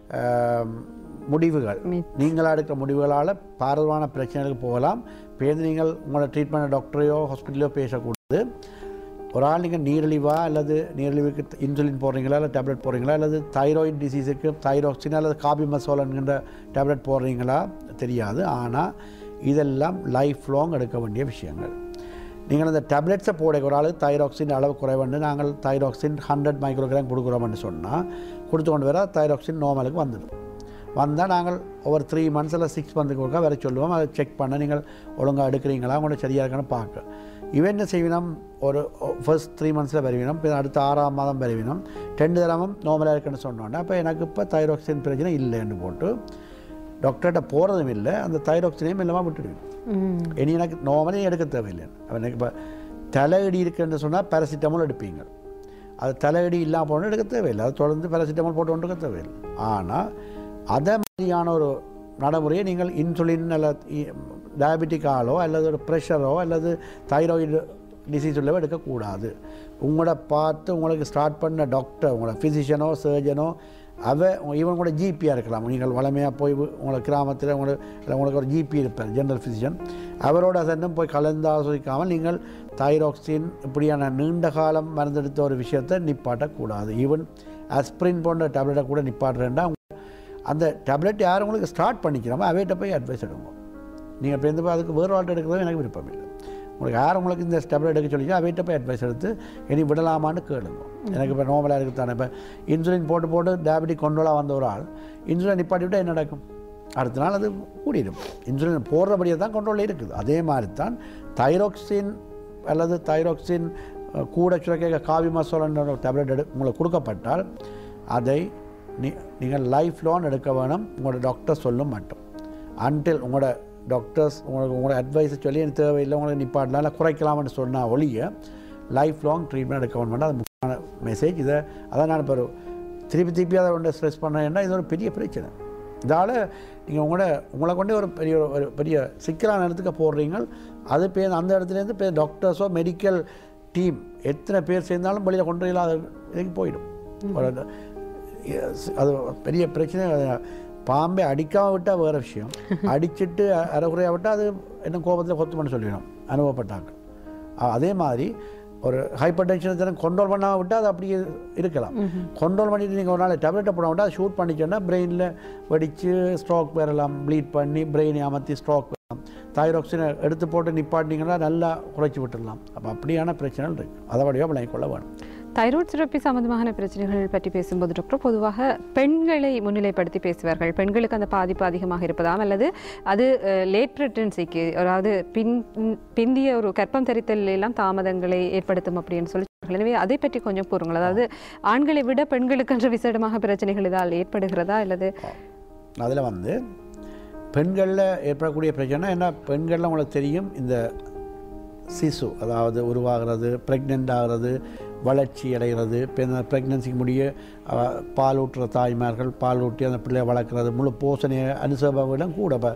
ஆம், முடிவுகள் நீங்களாக எடுக்கிற முடிவுகளால் பாரதமான பிரச்சனைகளுக்கு போகலாம் பேருந்து நீங்கள் உங்களோட ட்ரீட்மெண்ட் டாக்டரையோ ஹாஸ்பிட்டலையோ பேசக்கூடாது ஒரு ஆள் நீங்கள் நீரிழிவா அல்லது நீரிழிவுக்கு இன்சுலின் போடுறீங்களா இல்லை டேப்லெட் போடுறீங்களா அல்லது தைராய்டு டிசீஸுக்கு தைராக்சின் அல்லது காபி மசோலன்கின்ற டேப்லெட் போடுறீங்களா தெரியாது ஆனால் இதெல்லாம் லைஃப் லாங் எடுக்க வேண்டிய விஷயங்கள் நீங்கள் அந்த டேப்லெட்ஸை போட ஒரு ஆளுக்கு தைராக்சின் அளவு குறைவுன்னு நாங்கள் தைராக்சின் ஹண்ட்ரட் மைக்ரோகிராம் கொடுக்குறோம்னு சொன்னால் கொடுத்து கொண்டு வர தைராக்சின் நார்மலுக்கு வந்துடும் வந்தால் நாங்கள் ஒவ்வொரு த்ரீ மந்த்ஸ் இல்லை சிக்ஸ் மந்த்துக்கு ஒருக்கா வர சொல்லுவோம் அதை செக் பண்ண நீங்கள் ஒழுங்காக எடுக்கிறீங்களா உங்களோட சரியாக இருக்கான்னு பார்க்க இவன் என்ன செய்வினோம் ஒரு ஃபர்ஸ்ட் த்ரீ மந்த்ஸில் வருவினோம் பின் அடுத்த ஆறாம் மாதம் வருவினோம் ரெண்டு தரமும் நார்மலாக இருக்குன்னு சொன்னோன்னே அப்போ எனக்கு இப்போ தைராக்சின் பிரச்சனை இல்லைன்னு போட்டு டாக்டர்கிட்ட போகிறதும் இல்லை அந்த தைராக்சினையும் இல்லாமல் விட்டுடுவேன் இனி எனக்கு நார்மலி எடுக்க தேவையில்லை அப்ப எனக்கு இப்போ தலையடி இருக்குன்னு சொன்னால் பேராசிட்டமால் எடுப்பீங்க அது தலையடி இல்லாமல் போனால் எடுக்க தேவையில்லை அது தொடர்ந்து பேராசிட்டமால் போட்டு கொண்டு இருக்க தேவையில்லை ஆனால் அதே மாதிரியான ஒரு நடைமுறையை நீங்கள் இன்சுலின் அல்லது டயபெட்டிக்காலோ அல்லது ஒரு ப்ரெஷரோ அல்லது தைராய்டு டிசீஸ் உள்ளவோ எடுக்கக்கூடாது உங்களோட பார்த்து உங்களுக்கு ஸ்டார்ட் பண்ண டாக்டர் உங்களோட ஃபிசிஷியனோ சர்ஜனோ அவ ஈவன் கூட ஜிபியாக இருக்கலாம் நீங்கள் வளமையாக போய் உங்களை கிராமத்தில் உங்களுக்கு இல்லை உங்களுக்கு ஒரு ஜிபி இருப்பார் ஜெனரல் ஃபிசிஷியன் அவரோட அதென்னும் போய் கலந்து ஆலோசிக்காமல் நீங்கள் தைராக்சின் இப்படியான நீண்ட காலம் மருந்தெடுத்த ஒரு விஷயத்தை நிப்பாட்டக்கூடாது ஈவன் அஸ்பிரின் போன்ற டேப்லெட்டை கூட நிப்பாட்டுறேன்டா அந்த டேப்லெட் யார் உங்களுக்கு ஸ்டார்ட் பண்ணிக்கிறோமோ அவைகிட்ட போய் அட்வைஸ் எடுங்க நீங்கள் இப்போ எந்த அதுக்கு வேறு ஆல்ட் எடுக்கிறது எனக்கு விருப்பம் இல்லை உங்களுக்கு யார் உங்களுக்கு இந்த டேப்லெட் எடுக்க சொல்லிச்சோ அவைகிட்ட போய் அட்வைஸ் எடுத்து இனி விடலாமான்னு கேளுங்க எனக்கு இப்போ நார்மலாக இருக்குது தானே இப்போ இன்சுலின் போட்டு போட்டு டயபெட்டிக் கொண்டோலாக வந்த ஒரு ஆள் இன்சுலின் நிப்பாட்டி விட்டால் என்ன நடக்கும் அடுத்த நாள் அது கூடிடும் இன்சுலின் போடுறபடியே தான் கொண்டோலில் இருக்குது அதே மாதிரி தான் தைராக்சின் அல்லது தைராக்சின் அஹ், கூட சுரக்க காவி மசோலன்ற டேப்லெட் எடு உங்களுக்கு கொடுக்கப்பட்டால் அதை நீ நீங்கள் லைஃப் லாங் எடுக்க வேணும் உங்களோட டாக்டர் சொல்லும் மட்டும் அன்டில் உங்களோட டாக்டர்ஸ் உங்களுக்கு உங்களோட அட்வைஸை சொல்லி எனக்கு தேவையில்லை உங்களுக்கு நிப்பாட்டலாம் இல்லை குறைக்கலாம்னு சொன்னால் ஒழிய லைஃப் லாங் ட்ரீட்மெண்ட் எடுக்க வேணும் அது முக்கியமான மெசேஜ் இதை அதான் நான் இப்போ ஒரு திருப்பி திருப்பி அதை ஒன்று ஸ்ட்ரெஸ் பண்ணேன்னா இது ஒரு பெரிய பிரச்சனை இதால் நீங்கள் உங்களோட உங்களை கொண்டே ஒரு பெரிய ஒரு பெரிய சிக்கலான இடத்துக்கு போடுறீங்க அது பேர் அந்த இடத்துலேருந்து பேர் டாக்டர்ஸோ மெடிக்கல் டீம் எத்தனை பேர் சேர்ந்தாலும் வெளியில் கொண்டு இல்லாத இதுக்கு போயிடும் ஒரு Yes, அது பெரிய பிரச்சனை அது பாம்பை அடிக்காம விட்டால் வேறு விஷயம் அடிச்சிட்டு அ- அரைகுறையாக விட்டால் அது என்ன கோபத்தில் கொத்து பண்ண சொல்லிடும் அனுபவப்பட்டாங்க அ- அதே மாதிரி ஒரு ஹைப்பர் டென்ஷன் கண்ட்ரோல் பண்ணாமல் விட்டால் அது அப்படியே இருக்கலாம் கண்ட்ரோல் பண்ணிட்டு நீங்கள் ஒரு நாள் டேப்லெட்டை போட விட்டால் ஷூட் பண்ணிச்சோன்னா பிரெயினில் வெடித்து ஸ்ட்ரோக் வரலாம் ப்ளீட் பண்ணி பிரெயினை அமர்த்தி ஸ்ட்ரோக் வரலாம் தைராக்சினை எடுத்து போட்டு நிப்பாட்டிங்கன்னா நல்லா குறைச்சி விட்டுடலாம் அப்போ அப்படியான பிரச்சனைகள் இருக்குது அதை வழியாக விளங்கிக் கொள்ள வேணும் தைராய்டு சுரப்பி சம்பந்தமான பிரச்சனைகள் பற்றி பேசும்போது டாக்டர் பொதுவாக பெண்களை முன்னிலைப்படுத்தி பேசுவார்கள் பெண்களுக்கு அந்த பாதிப்பு அதிகமாக இருப்பதாம் அல்லது அது லேட் ப்ரெக்னன்சிக்கு அதாவது பின் பிந்திய ஒரு கர்ப்பம் தரித்தல் எல்லாம் தாமதங்களை ஏற்படுத்தும் அப்படின்னு சொல்லி சொல்றார்கள். எனவே அதை பற்றி கொஞ்சம் கூறுங்கள் அதாவது ஆண்களை விட பெண்களுக்கென்று விசேடமாக பிரச்சனைகள் இதால் ஏற்படுகிறதா அல்லது அதில் வந்து பெண்களில் ஏற்படக்கூடிய பிரச்சனை என்ன பெண்களில் உங்களுக்கு தெரியும் இந்த சிசு அதாவது உருவாகிறது ப்ரெக்னென்ட் ஆகிறது வளர்ச்சி அடைகிறது ப்ரெக்னன்சிக்கு முடிய அஹ், பால் ஊட்டுற தாய்மார்கள் பால் ஊட்டி அந்த பிள்ளையை வளர்க்குறது முழு போஷணைய அனுசபம் கூட இப்போ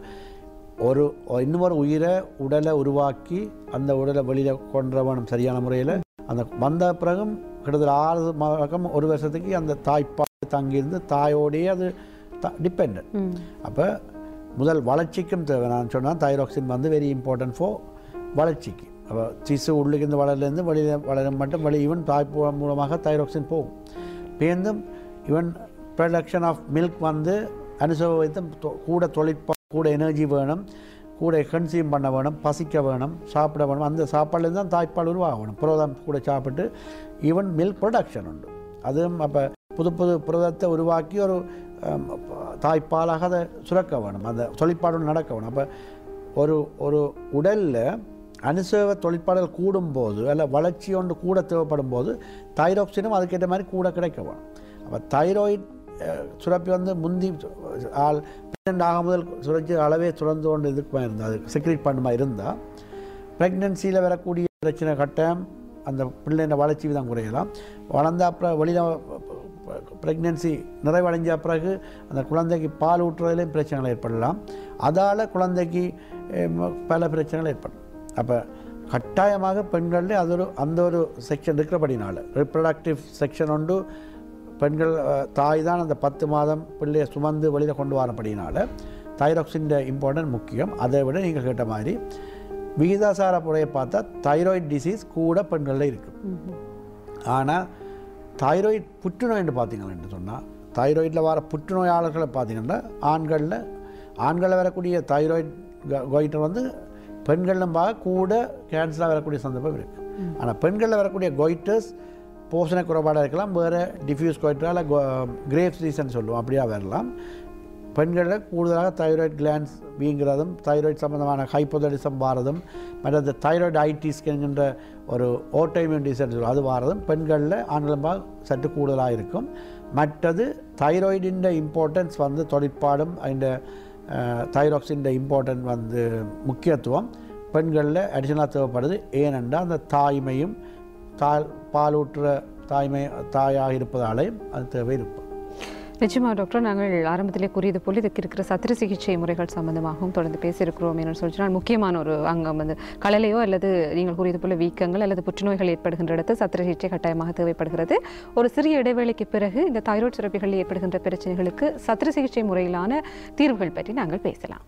ஒரு இன்னொரு உயிரை உடலை உருவாக்கி அந்த உடலை வெளியில் கொண்டு வேணும் சரியான முறையில் அந்த வந்த பிறகும் கிட்டத்தட்ட ஆறு மாதம் ஒரு வருஷத்துக்கு அந்த தாய்ப்பால் தங்கியிருந்து தாயோடையே அது டிபெண்ட் ம், அப்போ முதல் வளர்ச்சிக்கும் தேவை நான் சொன்னால் தைராக்சின் வந்து வெரி இம்பார்ட்டன்ட் ஃபார் வளர்ச்சிக்கு அப்போ சிசு உள்ளுக்கு வளர்லேருந்து வெளியில் வளரும் மட்டும் வெளி ஈவன் தாய்ப்பு மூலமாக தைராக்சின் போகும் பேர்ந்தும் ஈவன் ப்ரொடக்ஷன் ஆஃப் மில்க் வந்து அனுசவித்தும் தொ- கூட தொழிற்பா கூட எனர்ஜி வேணும் கூட கன்சியூம் பண்ண வேணும் பசிக்க வேணும் சாப்பிட வேணும் அந்த சாப்பாடுலேருந்து தான் தாய்ப்பால் உருவாகணும் புரதம் கூட சாப்பிட்டு ஈவன் மில்க் ப்ரொடக்ஷன் உண்டு அதுவும் அப்போ புது புது புரதத்தை உருவாக்கி ஒரு அம், தாய்ப்பாலாக அதை சுரக்க வேணும் அந்த தொழிற்பாடு நடக்க வேணும் அப்போ ஒரு ஒரு உடலில் அனுசேவ தொழிற்பாடுகள் கூடும்போது அல்ல வளர்ச்சி ஒன்று கூட தேவைப்படும் போது தைராக்சினும் அதுக்கேற்ற மாதிரி கூட கிடைக்க வேணும் அப்போ தைராய்டு சுரப்பி வந்து முந்தி ஆள் ப்ரெக்னென்ட் ஆகும் முதல் சுரச்சி அளவே சுரந்து கொண்டு இதுக்குமா இருந்தால் அது செக்ரேட் பண்ணுமா இருந்தால் ப்ரெக்னென்சியில் வரக்கூடிய பிரச்சனை கட்டாயம் அந்த பிள்ளைன்ற வளர்ச்சி விதம் குறையலாம் வளர்ந்த அப்புறம் வெளியில் ப்ரெக்னென்சி நிறைவடைஞ்ச பிறகு அந்த குழந்தைக்கு பால் ஊட்டுறதுலேயும் பிரச்சனைகள் ஏற்படலாம் அதால் குழந்தைக்கு அஹ், ம- பல பிரச்சனைகள் ஏற்படும் அப்போ கட்டாயமாக பெண்களில் அது ஒரு அந்த ஒரு செக்ஷன் இருக்கிறபடினால ரிப்ரடக்டிவ் செக்ஷன் உண்டு பெண்கள் அஹ், தாய் தான் அந்த பத்து மாதம் பிள்ளையை சுமந்து வெளியில் கொண்டு வரப்படினால தைராக்சின் இம்பார்ட்டன்ட் முக்கியம் அதை விட நீங்கள் கேட்ட மாதிரி விகிதாசார முறையை பார்த்தா தைராய்டு டிசீஸ் கூட பெண்களில் இருக்குது ம், ஆனால் தைராய்டு புற்றுநோய்னு பார்த்தீங்கன்னு சொன்னால் தைராய்டில் வர புற்றுநோயாளர்களை பார்த்தீங்கன்னா ஆண்களில் ஆண்களில் வரக்கூடிய தைராய்டு கோயிட்டர் வந்து பெண்களிலும் பார்க்க கூட கேன்சராக வரக்கூடிய சந்தர்ப்பம் இருக்குது ஆனால் பெண்களில் வரக்கூடிய கோயிட்டர்ஸ் போஷண குறைபாடாக இருக்கலாம் வேறு டிஃப்யூஸ் கோயிட்டரா இல்லை கிரேப்ஸ் ரீசன் சொல்லுவோம் அப்படியா வரலாம் பெண்களில் கூடுதலாக தைராய்டு கிளான்ஸ் வீங்கிறதும் தைராய்டு சம்பந்தமான ஹைப்போதடிசம் வாரதும் மற்றது தைராய்டு ஐடிஸ் என்கின்ற ஒரு ஓட்டோமியூன் டிசர்ஜர் அது வாரதும் பெண்களில் ஆண்களும்பாக சற்று கூடுதலாக இருக்கும் மற்றது தைராய்டின் இம்பார்ட்டன்ஸ் வந்து தொழிற்பாடும் அந்த தைராக்சின் இம்பார்ட்டன்ட் வந்து முக்கியத்துவம் பெண்களில் அடிஷனலாக தேவைப்படுது ஏனென்றால் அந்த தாய்மையும் தால் பாலூட்டுற தாய்மை தாயாக இருப்பதாலேயும் அது தேவை இருக்கும் நிச்சயமா டாக்டர் நாங்கள் ஆரம்பத்திலே கூறியது போல் இதுக்கு இருக்கிற சத்திர சிகிச்சை முறைகள் சம்பந்தமாகவும் தொடர்ந்து பேசியிருக்கிறோம் என்று சொல்லினால் முக்கியமான ஒரு அங்கம் வந்து கலலையோ அல்லது நீங்கள் கூறியது போல வீக்கங்கள் அல்லது புற்றுநோய்கள் ஏற்படுகின்ற இடத்து சத்திர சிகிச்சை கட்டாயமாக தேவைப்படுகிறது ஒரு சிறிய இடைவேளைக்கு பிறகு இந்த தைராய்டு சுரப்பிகளில் ஏற்படுகின்ற பிரச்சனைகளுக்கு சத்திர சிகிச்சை முறையிலான தீர்வுகள் பற்றி நாங்கள் பேசலாம்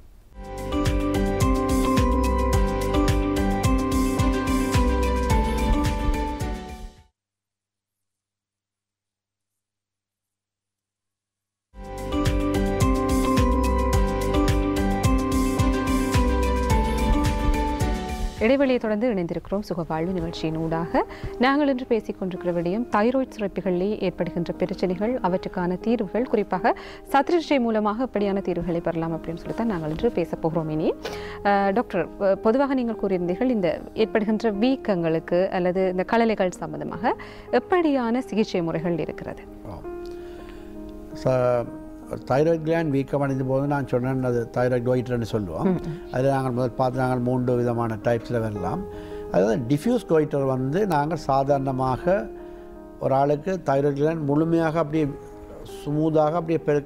இடைவெளியை தொடர்ந்து இணைந்திருக்கிறோம் சுகவாழ்வு நிகழ்ச்சியின் ஊடாக நாங்கள் இன்று பேசிக் கொண்டிருக்கிற விடயம் தைராய்டு சுரப்பிகளிலே ஏற்படுகின்ற பிரச்சனைகள் அவற்றுக்கான தீர்வுகள் குறிப்பாக சத்திரிச்சை மூலமாக எப்படியான தீர்வுகளை பெறலாம் அப்படின்னு சொல்லி தான் நாங்கள் இன்று பேச போகிறோம் இனி அஹ், டாக்டர் அஹ், பொதுவாக நீங்கள் கூறியிருந்தீர்கள் இந்த ஏற்படுகின்ற வீக்கங்களுக்கு அல்லது இந்த கலலைகள் சம்பந்தமாக எப்படியான சிகிச்சை முறைகள் இருக்கிறது தைராய்டு கிளாண்ட் வீக்கம் அடைந்த போது நான் சொன்னேன் அது தைராய்டு கோயிட்டர்னு சொல்லுவோம் அதில் நாங்கள் முதல் பார்த்து நாங்கள் மூன்று விதமான டைப்ஸில் வரலாம் அதாவது டிஃப்யூஸ் கோயிட்டர் வந்து நாங்கள் சாதாரணமாக ஒரு ஆளுக்கு தைராய்டு கிளாண்ட் முழுமையாக அப்படியே ஸ்மூத்தாக அப்படியே பெரு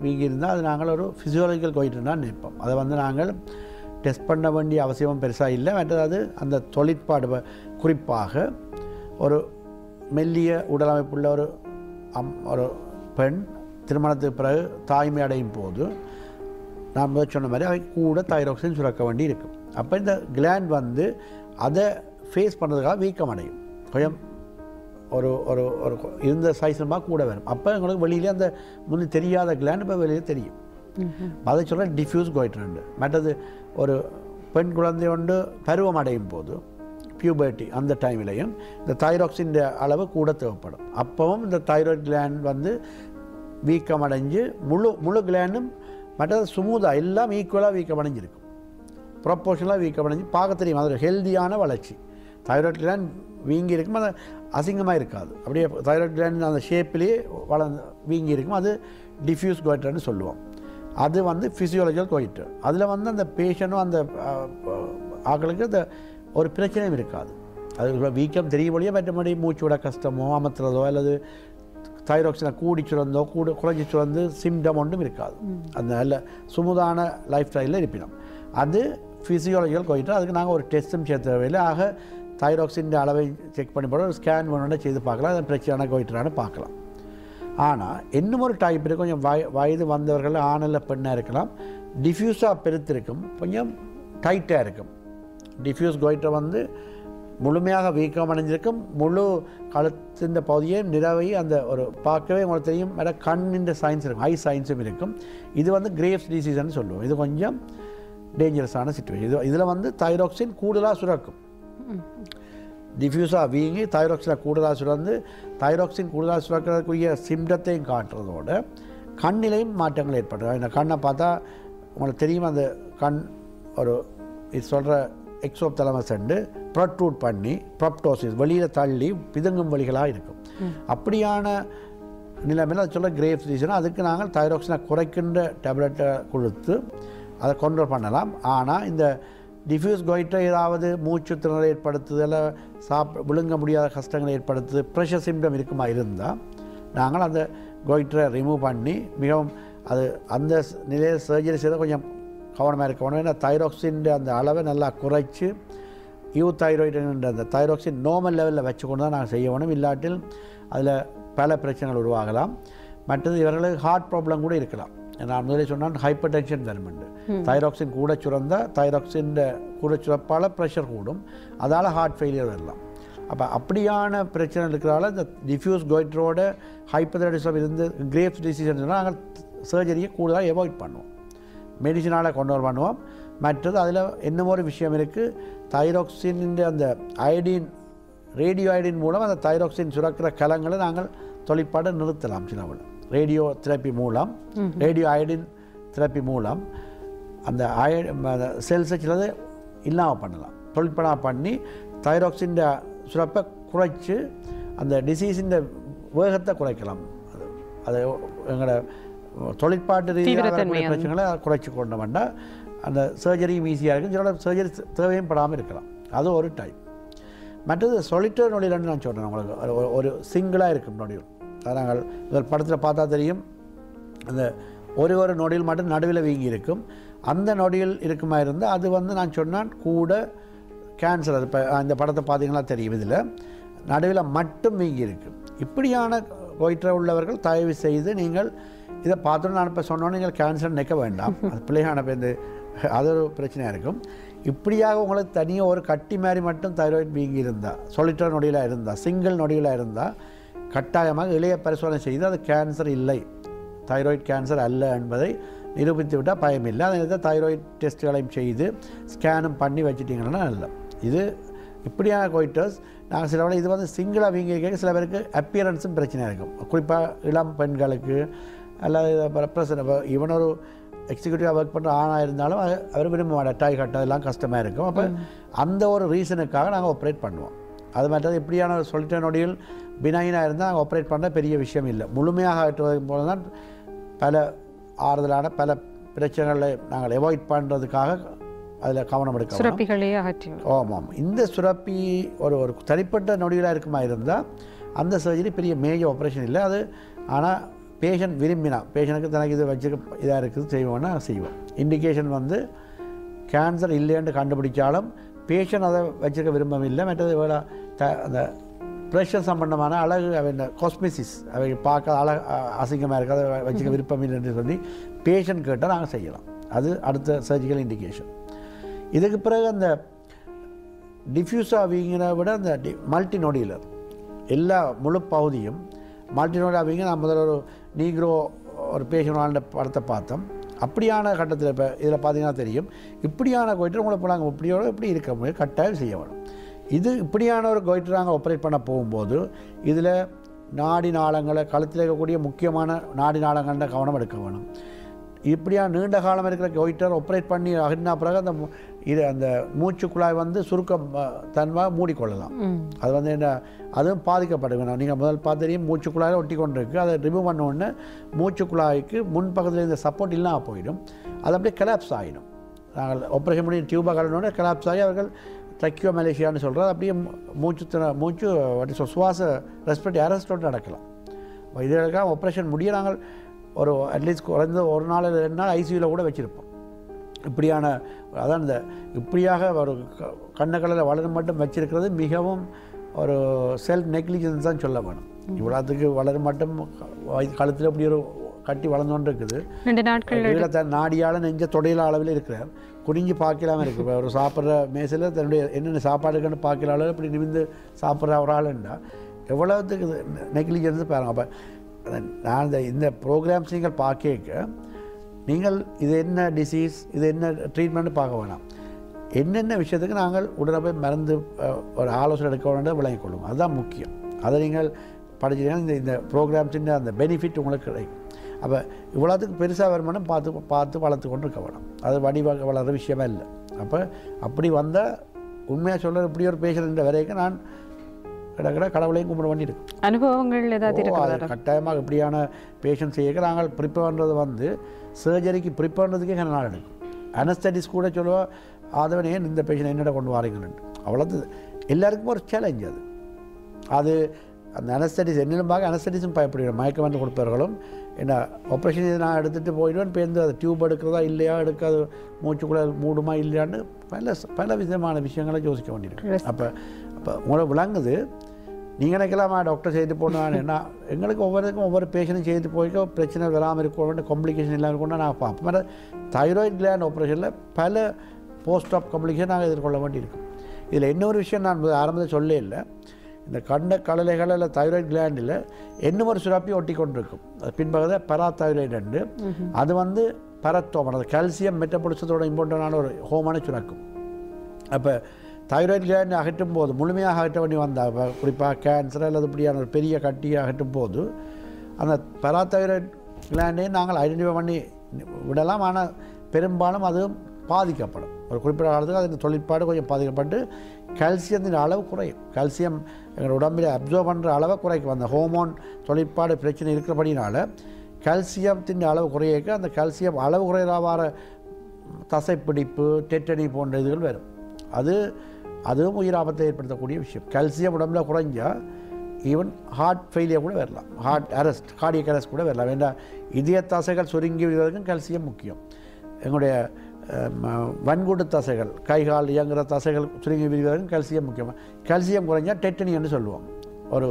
வீங்கி இருந்தால் அது நாங்கள் ஒரு ஃபிசியோலஜிக்கல் கோயிட்டுனா நிற்போம் அதை வந்து நாங்கள் டெஸ்ட் பண்ண வேண்டிய அவசியமும் பெருசாக இல்லை மற்றது அது அந்த தொழிற்பாடு வ- குறிப்பாக ஒரு மெல்லிய உடலமைப்புள்ள ஒரு அம் ஒரு பெண் திருமணத்துக்கு பிறகு தாய்மை அடையும் போது நான் முதல் சொன்ன மாதிரி அவை கூட தைராக்சின் சுரக்க வேண்டி இருக்கும் அப்போ இந்த கிளாண்ட் வந்து அதை ஃபேஸ் பண்ணுறதுக்காக வீக்கம் அடையும் கொஞ்சம் ஒரு ஒரு ஒரு இருந்த சைஸ்மா கூட வரும் அப்போ உங்களுக்கு வெளியிலே அந்த முன்னே தெரியாத கிளாண்ட் இப்போ வெளியே தெரியும் அதை சொல்ல டிஃப்யூஸ் கோயிட்ரண்டு மற்றது ஒரு பெண் குழந்தை ஒன்று பருவம் அடையும் போது பியூபர்ட்டி அந்த டைம்லையும் இந்த தைராக்சின் அளவு கூட தேவைப்படும் அப்பவும் இந்த தைராய்டு கிளாண்ட் வந்து வீக்கம் அடைஞ்சு முழு முழு கிளாண்டும் மற்றது சுமூதாக எல்லாம் ஈக்குவலாக வீக்கம் அடைஞ்சிருக்கும் ப்ரொப்போர்ஷனலாக வீக்கம் அடைஞ்சு பார்க்க தெரியும் அது ஒரு ஹெல்தியான வளர்ச்சி தைராய்டு கிளாண்ட் வீங்கி இருக்கும் அது அசிங்கமாக இருக்காது அப்படியே தைராய்டு கிளாண்ட் அந்த ஷேப்லேயே வளர்ந்து வீங்கி இருக்கும் அது டிஃப்யூஸ் கோயிட்டர்னு சொல்லுவோம் அது வந்து ஃபிசியோலஜிக்கல் கோயிட்டர் அதில் வந்து அந்த பேஷண்ட்டும் அந்த அஹ், ஆட்களுக்கு அந்த ஒரு பிரச்சனையும் இருக்காது அது வீக்கம் தெரிய வழியே மற்றபடி மூச்சு விட கஷ்டமோ அமர்த்துறதோ அல்லது தைராக்சினை கூடி சுரந்தோ கூட குறைஞ்சி சுரந்து சிம்டம் ஒன்றும் இருக்காது அந்த நல்ல சுமுதான லைஃப் ஸ்டைலில் இருப்பினோம் அது ஃபிசியோலஜிக்கல் கோயிட்டர் அதுக்கு நாங்கள் ஒரு டெஸ்ட்டும் சேர்த்து தேவையில்லை ஆக தைராக்சின் அளவை செக் பண்ணி போட ஒரு ஸ்கேன் வேணும்னா செய்து பார்க்கலாம் அது பிரச்சனை கோயிட்டரானு பார்க்கலாம் ஆனால் இன்னும் ஒரு டைப் இருக்கு கொஞ்சம் வய வயது வந்தவர்கள் ஆணில் பெண்ணாக இருக்கலாம் டிஃப்யூஸாக பெருத்திருக்கும் கொஞ்சம் டைட்டாக இருக்கும் டிஃப்யூஸ் கோயிட்டர் வந்து முழுமையாக வீக்கம் அடைஞ்சிருக்கும் முழு கழுத்தின் பகுதியை நிறவை அந்த ஒரு பார்க்கவே உங்களுக்கு தெரியும் வேற கண்ணின் சயின்ஸ் இருக்கும் ஐ சயின்ஸும் இருக்கும் இது வந்து கிரேவ்ஸ் டிசீஸ்னு சொல்லுவோம் இது கொஞ்சம் டேஞ்சரஸான சுச்சுவேஷன் இது இதில் வந்து தைராக்சின் கூடுதலாக சுரக்கும் டிஃப்யூஸாக வீங்கி தைராக்சினை கூடுதலாக சுரந்து தைராக்சின் கூடுதலாக சுரக்கிறதுக்குரிய சிம்டத்தையும் காட்டுறதோட கண்ணிலையும் மாற்றங்கள் ஏற்படும் இந்த கண்ணை பார்த்தா உங்களுக்கு தெரியும் அந்த கண் ஒரு இது சொல்கிற எக்ஸோப் தலைமை சென்று ப்ரொட்ரூட் பண்ணி ப்ரொப்டோசிஸ் வெளியில் தள்ளி பிதுங்கும் வழிகளாக இருக்கும் அப்படியான நிலைமையில் அது சொல்ல கிரேப்ஸ் டிசீஸ்னா அதுக்கு நாங்கள் தைராக்சினை குறைக்கின்ற டேப்லெட்டை கொடுத்து அதை கண்ட்ரோல் பண்ணலாம் ஆனால் இந்த டிஃப்யூஸ் கோயிட்டை ஏதாவது மூச்சு திணறல் ஏற்படுத்துதல சாப் விழுங்க முடியாத கஷ்டங்களை ஏற்படுத்துது ப்ரெஷர் சிம்டம் இருக்குமா இருந்தால் நாங்கள் அந்த கோயிட்டரை ரிமூவ் பண்ணி மிகவும் அது அந்த ஸ்- நிலையில் சர்ஜரி செய்த கொஞ்சம் கவனமாக இருக்கணும் ஏன்னா தைராக்சின் அந்த அளவை நல்லா குறைச்சி யூ தைராய்டுன்ற அந்த தைராக்சின் நார்மல் லெவலில் வச்சுக்கொண்டு தான் நாங்கள் செய்யணும் இல்லாட்டில் அதில் பல பிரச்சனைகள் உருவாகலாம் மற்றது இவர்களுக்கு ஹார்ட் ப்ராப்ளம் கூட இருக்கலாம் நான் முதலே சொன்னால் ஹைப்பர் டென்ஷன் வருமெண்டு தைராக்சின் கூட சுரந்தா தைராக்சின் கூட சுரப்பால் ப்ரெஷர் கூடும் அதால் ஹார்ட் ஃபெயிலியர் வரலாம் அப்போ அப்படியான பிரச்சனை இருக்கிறதால இந்த டிஃப்யூஸ் கோயிட்ரோட ஹைப்பதைடிசம் இருந்து கிரேப்ஸ் டிசீஸ் சொன்னால் நாங்கள் சர்ஜரியை கூடுதலாக அவாய்ட் பண்ணுவோம் மெடிசினால் கொண்டு பண்ணுவோம் மற்றது அதில் இன்னும் ஒரு விஷயம் இருக்குது தைராக்சின் அந்த அயடின் ரேடியோ அயடின் மூலம் அந்த தைராக்சின் சுரக்கிற கலங்களை நாங்கள் தொழிற்பாடு நிறுத்தலாம் சிலவில் ரேடியோ தெரப்பி மூலம் ரேடியோ அயடின் தெரப்பி மூலம் அந்த அய செல்ஸை சிலது இல்லாமல் பண்ணலாம் தொழிற்படா பண்ணி தைராக்சின் சுரப்பை குறைச்சி அந்த டிசீஸின் வேகத்தை குறைக்கலாம் அது அது எங்களோட தொழிற்பாட்டு ரீதியாக தீவிரத்தன்மை வரக்கூடிய பிரச்சனைகளை குறைச்சி கொண்டு வேண்டாம் அந்த சர்ஜரியும் ஈஸியாக இருக்கும் சில சர்ஜரி தேவையும் படாமல் இருக்கலாம் அது ஒரு டைப் மற்றது சொலிட்டர் நொடியில்னு நான் சொல்கிறேன் உங்களுக்கு ஒரு- ஒரு- ஒரு சிங்கிளாக இருக்கும் நொடியில் அதை நாங்கள் இதில் படத்தில் பார்த்தா தெரியும் அந்த ஒரு ஒரு நொடியில் மட்டும் நடுவில் வீங்கி இருக்கும் அந்த நொடியில் இருக்குமா இருந்தால் அது வந்து நான் சொன்னான் கூட கேன்சர் அது இப்போ அந்த படத்தை பார்த்தீங்கன்னா தெரியும் இதில் நடுவில் மட்டும் வீங்கி இருக்கும் இப்படியான கோயிற்ற உள்ளவர்கள் தயவு செய்து நீங்கள் இதை பார்த்துட்டு நான் இப்போ சொன்னோன்னே நீங்கள் கேன்சர் நிற்க வேண்டாம் அது பிள்ளையான பேருந்து அது ஒரு பிரச்சனையாக இருக்கும் இப்படியாக உங்களுக்கு தனியாக ஒரு கட்டி மாதிரி மட்டும் தைராய்டு வீங்கி இருந்தால் சொலிட்டர் நொடியில் இருந்தால் சிங்கிள் நொடியில் இருந்தால் கட்டாயமாக இளைய பரிசோதனை செய்து அது கேன்சர் இல்லை தைராய்டு கேன்சர் அல்ல என்பதை நிரூபித்து விட்டால் பயமில்லை அதே நேரத்தில் தைராய்டு டெஸ்ட்டுகளையும் செய்து ஸ்கேனும் பண்ணி வச்சுட்டிங்கன்னா நல்ல இது இப்படியான கோயிட்டர்ஸ் நாங்கள் சில வேளை இது வந்து சிங்கிளாக வீங்கி இருக்க சில பேருக்கு அப்பியரன்ஸும் பிரச்சனையாக இருக்கும் குறிப்பாக இளம் பெண்களுக்கு அல்லது ரெப்ரசன்ட் இவன் ஒரு எக்ஸிக்யூட்டிவாக ஒர்க் பண்ணுற ஆணாக இருந்தாலும் அது அவர் விரும்ப மாட்டார் டை கட்டதெல்லாம் கஷ்டமாக இருக்கும் அப்போ அந்த ஒரு ரீசனுக்காக நாங்கள் ஆப்ரேட் பண்ணுவோம் அது மற்றது இப்படியான ஒரு சொல்லிட்ட நொடியில் பினாயினாக இருந்தால் நாங்கள் ஆப்ரேட் பண்ண பெரிய விஷயம் இல்லை முழுமையாக ஆற்றுவதன் போது தான் பல ஆறுதலான பல பிரச்சனைகளை நாங்கள் அவாய்ட் பண்ணுறதுக்காக அதில் கவனம் எடுக்க வேணும். சுரப்பிகளே அகற்றி ஆமாம் இந்த சுரப்பி ஒரு ஒரு தனிப்பட்ட நொடிகளாக இருக்குமா இருந்தால் அந்த சர்ஜரி பெரிய மேஜர் ஆப்ரேஷன் இல்லை அது ஆனால் பேஷண்ட் விரும்பினா பேஷண்ட்டுக்கு தனக்கு இது வச்சுக்க இதாக இருக்குது செய்வோன்னா செய்வோம் இண்டிகேஷன் வந்து கேன்சர் இல்லைன்னு கண்டுபிடிச்சாலும் பேஷண்ட் அதை வச்சுக்க விரும்பவில்லை மற்றது வேற த அந்த ப்ரெஷர் சம்பந்தமான அழகு அவன் காஸ்மெசிஸ் அவை பார்க்க அழ அசிங்கமாக இருக்க அதை வச்சுக்க விருப்பம் இல்லைன்னு சொல்லி பேஷண்ட் கேட்டால் நாங்கள் செய்யலாம் அது அடுத்த சர்ஜிக்கல் இண்டிகேஷன் இதுக்கு பிறகு அந்த டிஃப்யூஸா வீங்கின விட அந்த டி மல்டி நொடியிலர் எல்லா முழு பகுதியும் மல்டி நோடி வீங்க நான் முதல்ல ஒரு நீக்ரோ ஒரு பேஷண்ட் வாழ்ந்த படத்தை பார்த்தோம் அப்படியான கட்டத்தில் இப்போ இதில் பார்த்தீங்கன்னா தெரியும் இப்படியான கோயிட்டு உங்களை இப்போ நாங்கள் இப்படியோட இப்படி இருக்க முடியும் கட்டாயம் செய்ய வேணும் இது இப்படியான ஒரு கோயிட்டு நாங்கள் ஆப்ரேட் பண்ண போகும்போது இதில் நாடி நாளங்களை கழுத்தில் இருக்கக்கூடிய முக்கியமான நாடி நாளங்கள்ட கவனம் எடுக்க வேணும் இப்படியா நீண்ட காலம் இருக்கிற கோயிட்டர் ஆப்ரேட் பண்ணி அகற்றின பிறகு அந்த மு- இது அந்த மூச்சு குழாய் வந்து சுருக்கம் அஹ், தன்மை மூடிக்கொள்ளலாம் அது வந்து என்ன அதுவும் பாதிக்கப்படுங்க நீங்கள் முதல் பார்த்துறையும் மூச்சு குழாயில் ஒட்டி கொண்டு இருக்கு அதை ரிமூவ் பண்ண உடனே மூச்சு குழாய்க்கு முன் பக்கத்தில் இந்த சப்போர்ட் இல்லாமல் போயிடும் அது அப்படியே கலாப்ஸ் ஆகிடும் நாங்கள் ஆப்ரேஷன் பண்ணி டியூபை கலனோட கலாப்ஸ் ஆகி அவர்கள் ட்ரக்கியோ மலேசியான்னு சொல்கிறது அப்படியே மூ- மூச்சு திண- மூச்சு what is it, சுவாச ரெஸ்பிரேட்டரி அரெஸ்டோடு நடக்கலாம் இதற்காக ஆப்ரேஷன் முடிய நாங்கள் ஒரு அட்லீஸ்ட் குறைந்த ஒரு நாள் இல்ல ரெண்டு நாள் ஐசியூவில் கூட வச்சுருப்போம் இப்படியான அதான் இந்த இப்படியாக ஒரு க- கண்ணக்கடலை வளரும் மட்டும் வச்சிருக்கிறது மிகவும் ஒரு செல்ஃப் நெக்லிஜென்ஸ் தான் சொல்ல வேணும் இவ்வளோத்துக்கு வளரும் மட்டும் கழுத்தில் இப்படி ஒரு கட்டி வளர்ந்து கொண்டு இருக்குது ரெண்டு நாட்கள் கீழே தன் நாடியால் நெஞ்ச தொடையில அளவில் இருக்கிறார் குனிஞ்சு பார்க்கலாம இருக்கு இப்போ ஒரு சாப்பிட்ற மேசையில் தன்னுடைய என்னென்ன சாப்பாடு இருக்குன்னு பார்க்கல அளவில் இப்படி நிமிந்து சாப்பிட்ற ஒரு ஆளுண்டா எவ்வளவுத்துக்கு நெக்லிஜென்ஸ் பாருங்க அப்போ நான் இந்த இந்த ப்ரோக்ராம்ஸ் நீங்கள் பார்க்க நீங்கள் இது என்ன டிசீஸ் இது என்ன ட்ரீட்மெண்ட் பார்க்க வேணாம் என்னென்ன விஷயத்துக்கு நாங்கள் உடனே போய் மருந்து அஹ், ஒரு ஆலோசனை எடுக்க வேண்டாம் விளங்கிக் கொள்ளும் அதுதான் முக்கியம் அதை நீங்கள் படிச்சீங்கன்னா இந்த இந்த ப்ரோக்ராம்ஸின் அந்த பெனிஃபிட் உங்களுக்கு கிடைக்கும் அப்போ இவ்வளோத்துக்கு பெருசாக வருமானம் பார்த்து பார்த்து வளர்த்து கொண்டு இருக்க வேணும் அது வடிவாக வளர்கிற விஷயமே இல்லை அப்போ அப்படி வந்தால் உண்மையாக சொல்ல இப்படி ஒரு பேஷண்ட் வரைக்கும் நான் கிடக்கிற கடவுளையும் கும்பிட வேண்டியிருக்கு அனுபவங்கள் ஏதாவது ஓ, அது இருக்கிறதா கட்டாயமாக இப்படியான பேஷண்ட் செய்ய நாங்கள் ப்ரிப்பேர் பண்ணுறது வந்து சர்ஜரிக்கு ப்ரிப்பேர் பண்ணுறதுக்கே கொஞ்ச நாள் எடுக்கும் அனஸ்தட்டிஸ் கூட சொல்லுவோம் ஆதவன் ஏன் இந்த பேஷண்ட் என்னிட கொண்டு வாரீங்கன்னு அவ்வளோது எல்லாருக்கும் ஒரு சேலஞ்ச் அது அது அந்த அனஸ்தட்டிஸ் என்னென்னு பார்க்க அனஸ்தட்டிஸும் பயப்படுகிறோம் மயக்க மருந்து கொடுப்பவர்களும் என்ன ஆப்ரேஷன் இது நான் எடுத்துகிட்டு போயிடுவேன் பேருந்து அது டியூப் எடுக்கிறதா இல்லையா எடுக்காது மூச்சுக்குள்ளே மூடுமா இல்லையான்னு பல பல விதமான விஷயங்களை யோசிக்க வேண்டியிருக்கு அப்போ அப்போ உங்களை விளங்குது நீங்கள் நினைக்கலாமா டாக்டர் செய்து போனான் என்ன எங்களுக்கு ஒவ்வொருக்கும் ஒவ்வொரு பேஷண்ட்டும் செய்து போய்க்க பிரச்சனை வராமல் இருக்கணும் காம்ப்ளிகேஷன் இல்லாமல் இருக்கணும் நான் பார்ப்போம் மற்ற தைராய்டு கிளாண்ட் ஆப்ரேஷனில் பல போஸ்ட் ஆப் காம்ப்ளிகேஷன் நாங்கள் எதிர்கொள்ள வேண்டியிருக்கும் இதில் இன்னொரு விஷயம் நான் முதல்ல ஆரம்பத்தில் சொல்லவே இல்லை இந்த கண்ட கடலைகள் இல்லை தைராய்டு கிளாண்டில் இன்னும் ஒரு சுரப்பி ஒட்டி கொண்டிருக்கும் அது பின்பகுதியில் பரா தைராய்டு அது வந்து பரத்தோமன் அது கால்சியம் மெட்டபொலிசத்தோட இம்பார்ட்டண்டான ஒரு ஹோமான சுரக்கும் அப்போ தைராய்டு கிளாண்ட் அகற்றும் போது முழுமையாக அகற்ற வேண்டி வந்தால் இப்போ குறிப்பாக கேன்சர் அல்லது இப்படியான ஒரு பெரிய கட்டியை அகற்றும் போது அந்த பராதைராய்டு கிளாண்டையும் நாங்கள் ஐடென்டிஃபை பண்ணி விடலாம் ஆனால் பெரும்பாலும் அது பாதிக்கப்படும் ஒரு குறிப்பிட்ட காலத்துக்கு அதன் தொழிற்பாடு கொஞ்சம் பாதிக்கப்பட்டு கால்சியத்தின் அளவு குறையும் கால்சியம் எங்கள் உடம்பில் அப்சர்வ் பண்ணுற அளவை குறைக்கும் அந்த ஹோமோன் தொழிற்பாடு பிரச்சனை இருக்கிறபடினால கால்சியத்தின் அளவு குறையக்க அந்த கால்சியம் அளவு குறையாவார தசைப்பிடிப்பு டெட்டனி போன்ற இதுகள் வரும் அது அதுவும் உயிர் ஆபத்தை ஏற்படுத்தக்கூடிய விஷயம் கால்சியம் உடம்புல குறைஞ்சா ஈவன் ஹார்ட் ஃபெயிலியர் கூட வரலாம் ஹார்ட் அரெஸ்ட் கார்டியக் அரெஸ்ட் கூட வரலாம் வேண்டாம் இதய தசைகள் சுருங்கி விடுவதற்கும் கால்சியம் முக்கியம் எங்களுடைய அஹ், வன்கூடு தசைகள் கை கால் இயங்குகிற தசைகள் சுருங்கி விடுவதற்கும் கால்சியம் முக்கியம் கால்சியம் குறைஞ்சா டெட்டனி என்று சொல்லுவோம் ஒரு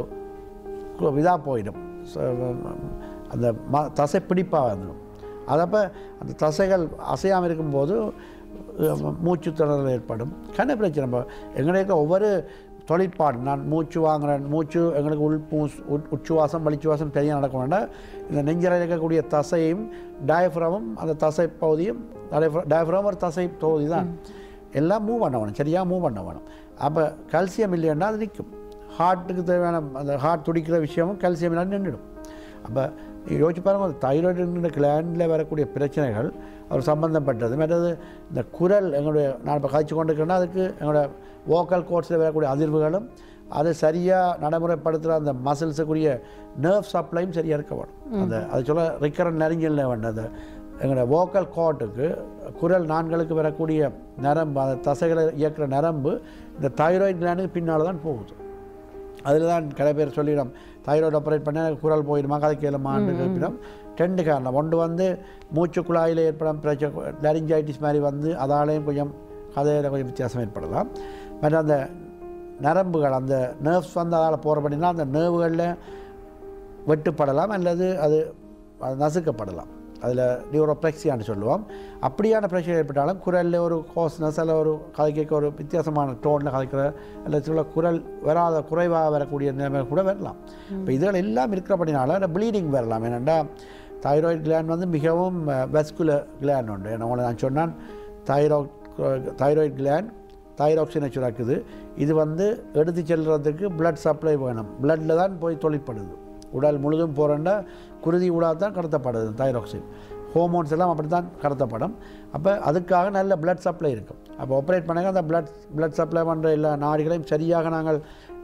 இதாக போயிடும் ச- அந்த ம தசை பிடிப்பாக வந்துடும் அதப்போ அந்த தசைகள் அசையாமல் இருக்கும்போது அஹ், மூச்சு திணறல் ஏற்படும் கண்ண பிரச்சனை நம்ம எங்களுக்கு ஒவ்வொரு தொழிற்பாடு நான் மூச்சு வாங்குறேன் மூச்சு எங்களுக்கு உள் பூஸ் உட் உச்சுவாசம் வலிச்சுவாசம் சரியாக நடக்க வேண்டாம் இந்த நெஞ்சில் இருக்கக்கூடிய தசையும் டயஃப்ரமும் அந்த தசை பகுதியும் டயஃப்ரம் ஒரு தசை பகுதி தான் எல்லாம் மூவ் பண்ண வேணும் சரியாக மூவ் பண்ண வேணும் அப்போ கால்சியம் இல்லைன்னா அது நிற்கும் ஹார்ட்டுக்கு தேவையான அந்த ஹார்ட் துடிக்கிற விஷயமும் கால்சியம் இல்லாமல் நின்றுடும் அப்போ நீங்கள் யோசிச்சு பாருங்கள் தைராய்டுன்ற கிளாண்டில் வரக்கூடிய பிரச்சனைகள் அவர் சம்பந்தப்பட்டது மற்றது இந்த குரல் எங்களுடைய நான் இப்போ காய்ச்சி கொண்டிருக்கேன்னா அதுக்கு எங்களோட வோக்கல் கோர்ஸில் வரக்கூடிய அதிர்வுகளும் அதை சரியாக நடைமுறைப்படுத்துகிற அந்த மசில்ஸுக்குரிய நர்வ் சப்ளையும் சரியாக இருக்க வேணும் அந்த அது சொல்ல ரிக்கரன் நெருங்கல் வேண்டாம் அந்த எங்களோட வோக்கல் கோட்டுக்கு குரல் நான்களுக்கு வரக்கூடிய நரம்பு அந்த தசைகளை இயக்குற நரம்பு இந்த தைராய்டு கிளாண்டுக்கு பின்னால் தான் போகுது அதில் தான் கடை பேர் சொல்லிடும் தைராய்டு ஆப்ரேட் பண்ண குரல் போயிடுமா கதை கேளுமான்னு கேட்பிடும் ரெண்டு காரணம் ஒன்று வந்து மூச்சு குழாயில் ஏற்படும் பிரச்சனை லரிஞ்சைட்டிஸ் மாதிரி வந்து அதாலேயும் கொஞ்சம் கதையில் கொஞ்சம் வித்தியாசம் ஏற்படலாம் மற்ற அந்த நரம்புகள் அந்த நர்வ்ஸ் வந்து அதால் போகிற பண்ணினா அந்த நர்வுகளில் வெட்டுப்படலாம் அல்லது அது அது நசுக்கப்படலாம் அதில் நியூரோப்ளெக்சியான்னு சொல்லுவோம் அப்படியான பிரச்சனை ஏற்பட்டாலும் குரலில் ஒரு கோஸ்னஸ் அல்ல ஒரு கதை கேட்க ஒரு வித்தியாசமான டோனில் கதைக்கிற அல்ல சில குரல் வராத குறைவாக வரக்கூடிய நிலைமை கூட வரலாம் இப்போ இதுகள் எல்லாம் இருக்கிறபடினால அந்த ப்ளீடிங் வரலாம் ஏனெண்டா தைராய்டு கிளாண்ட் வந்து மிகவும் வெஸ்குலர் கிளாண்ட் உண்டு ஏன்னா உங்களை நான் சொன்னான் தைராய்ட் தைராய்டு கிளாண்ட் தைராக்சினை சுரக்குது இது வந்து எடுத்து செல்றதுக்கு பிளட் சப்ளை வேணும் பிளட்டில் தான் போய் தொழிற்படுது உடல் முழுதும் போகிறண்டா குருதி ஊடாக தான் கடத்தப்படுது தைராக்சின் ஹோமோன்ஸ் எல்லாம் அப்படி தான் கடத்தப்படும் அப்போ அதுக்காக நல்ல பிளட் சப்ளை இருக்கும் அப்போ ஆப்ரேட் பண்ணாங்க அந்த பிளட் பிளட் சப்ளை பண்ணுற எல்லா நாடிகளையும் சரியாக நாங்கள்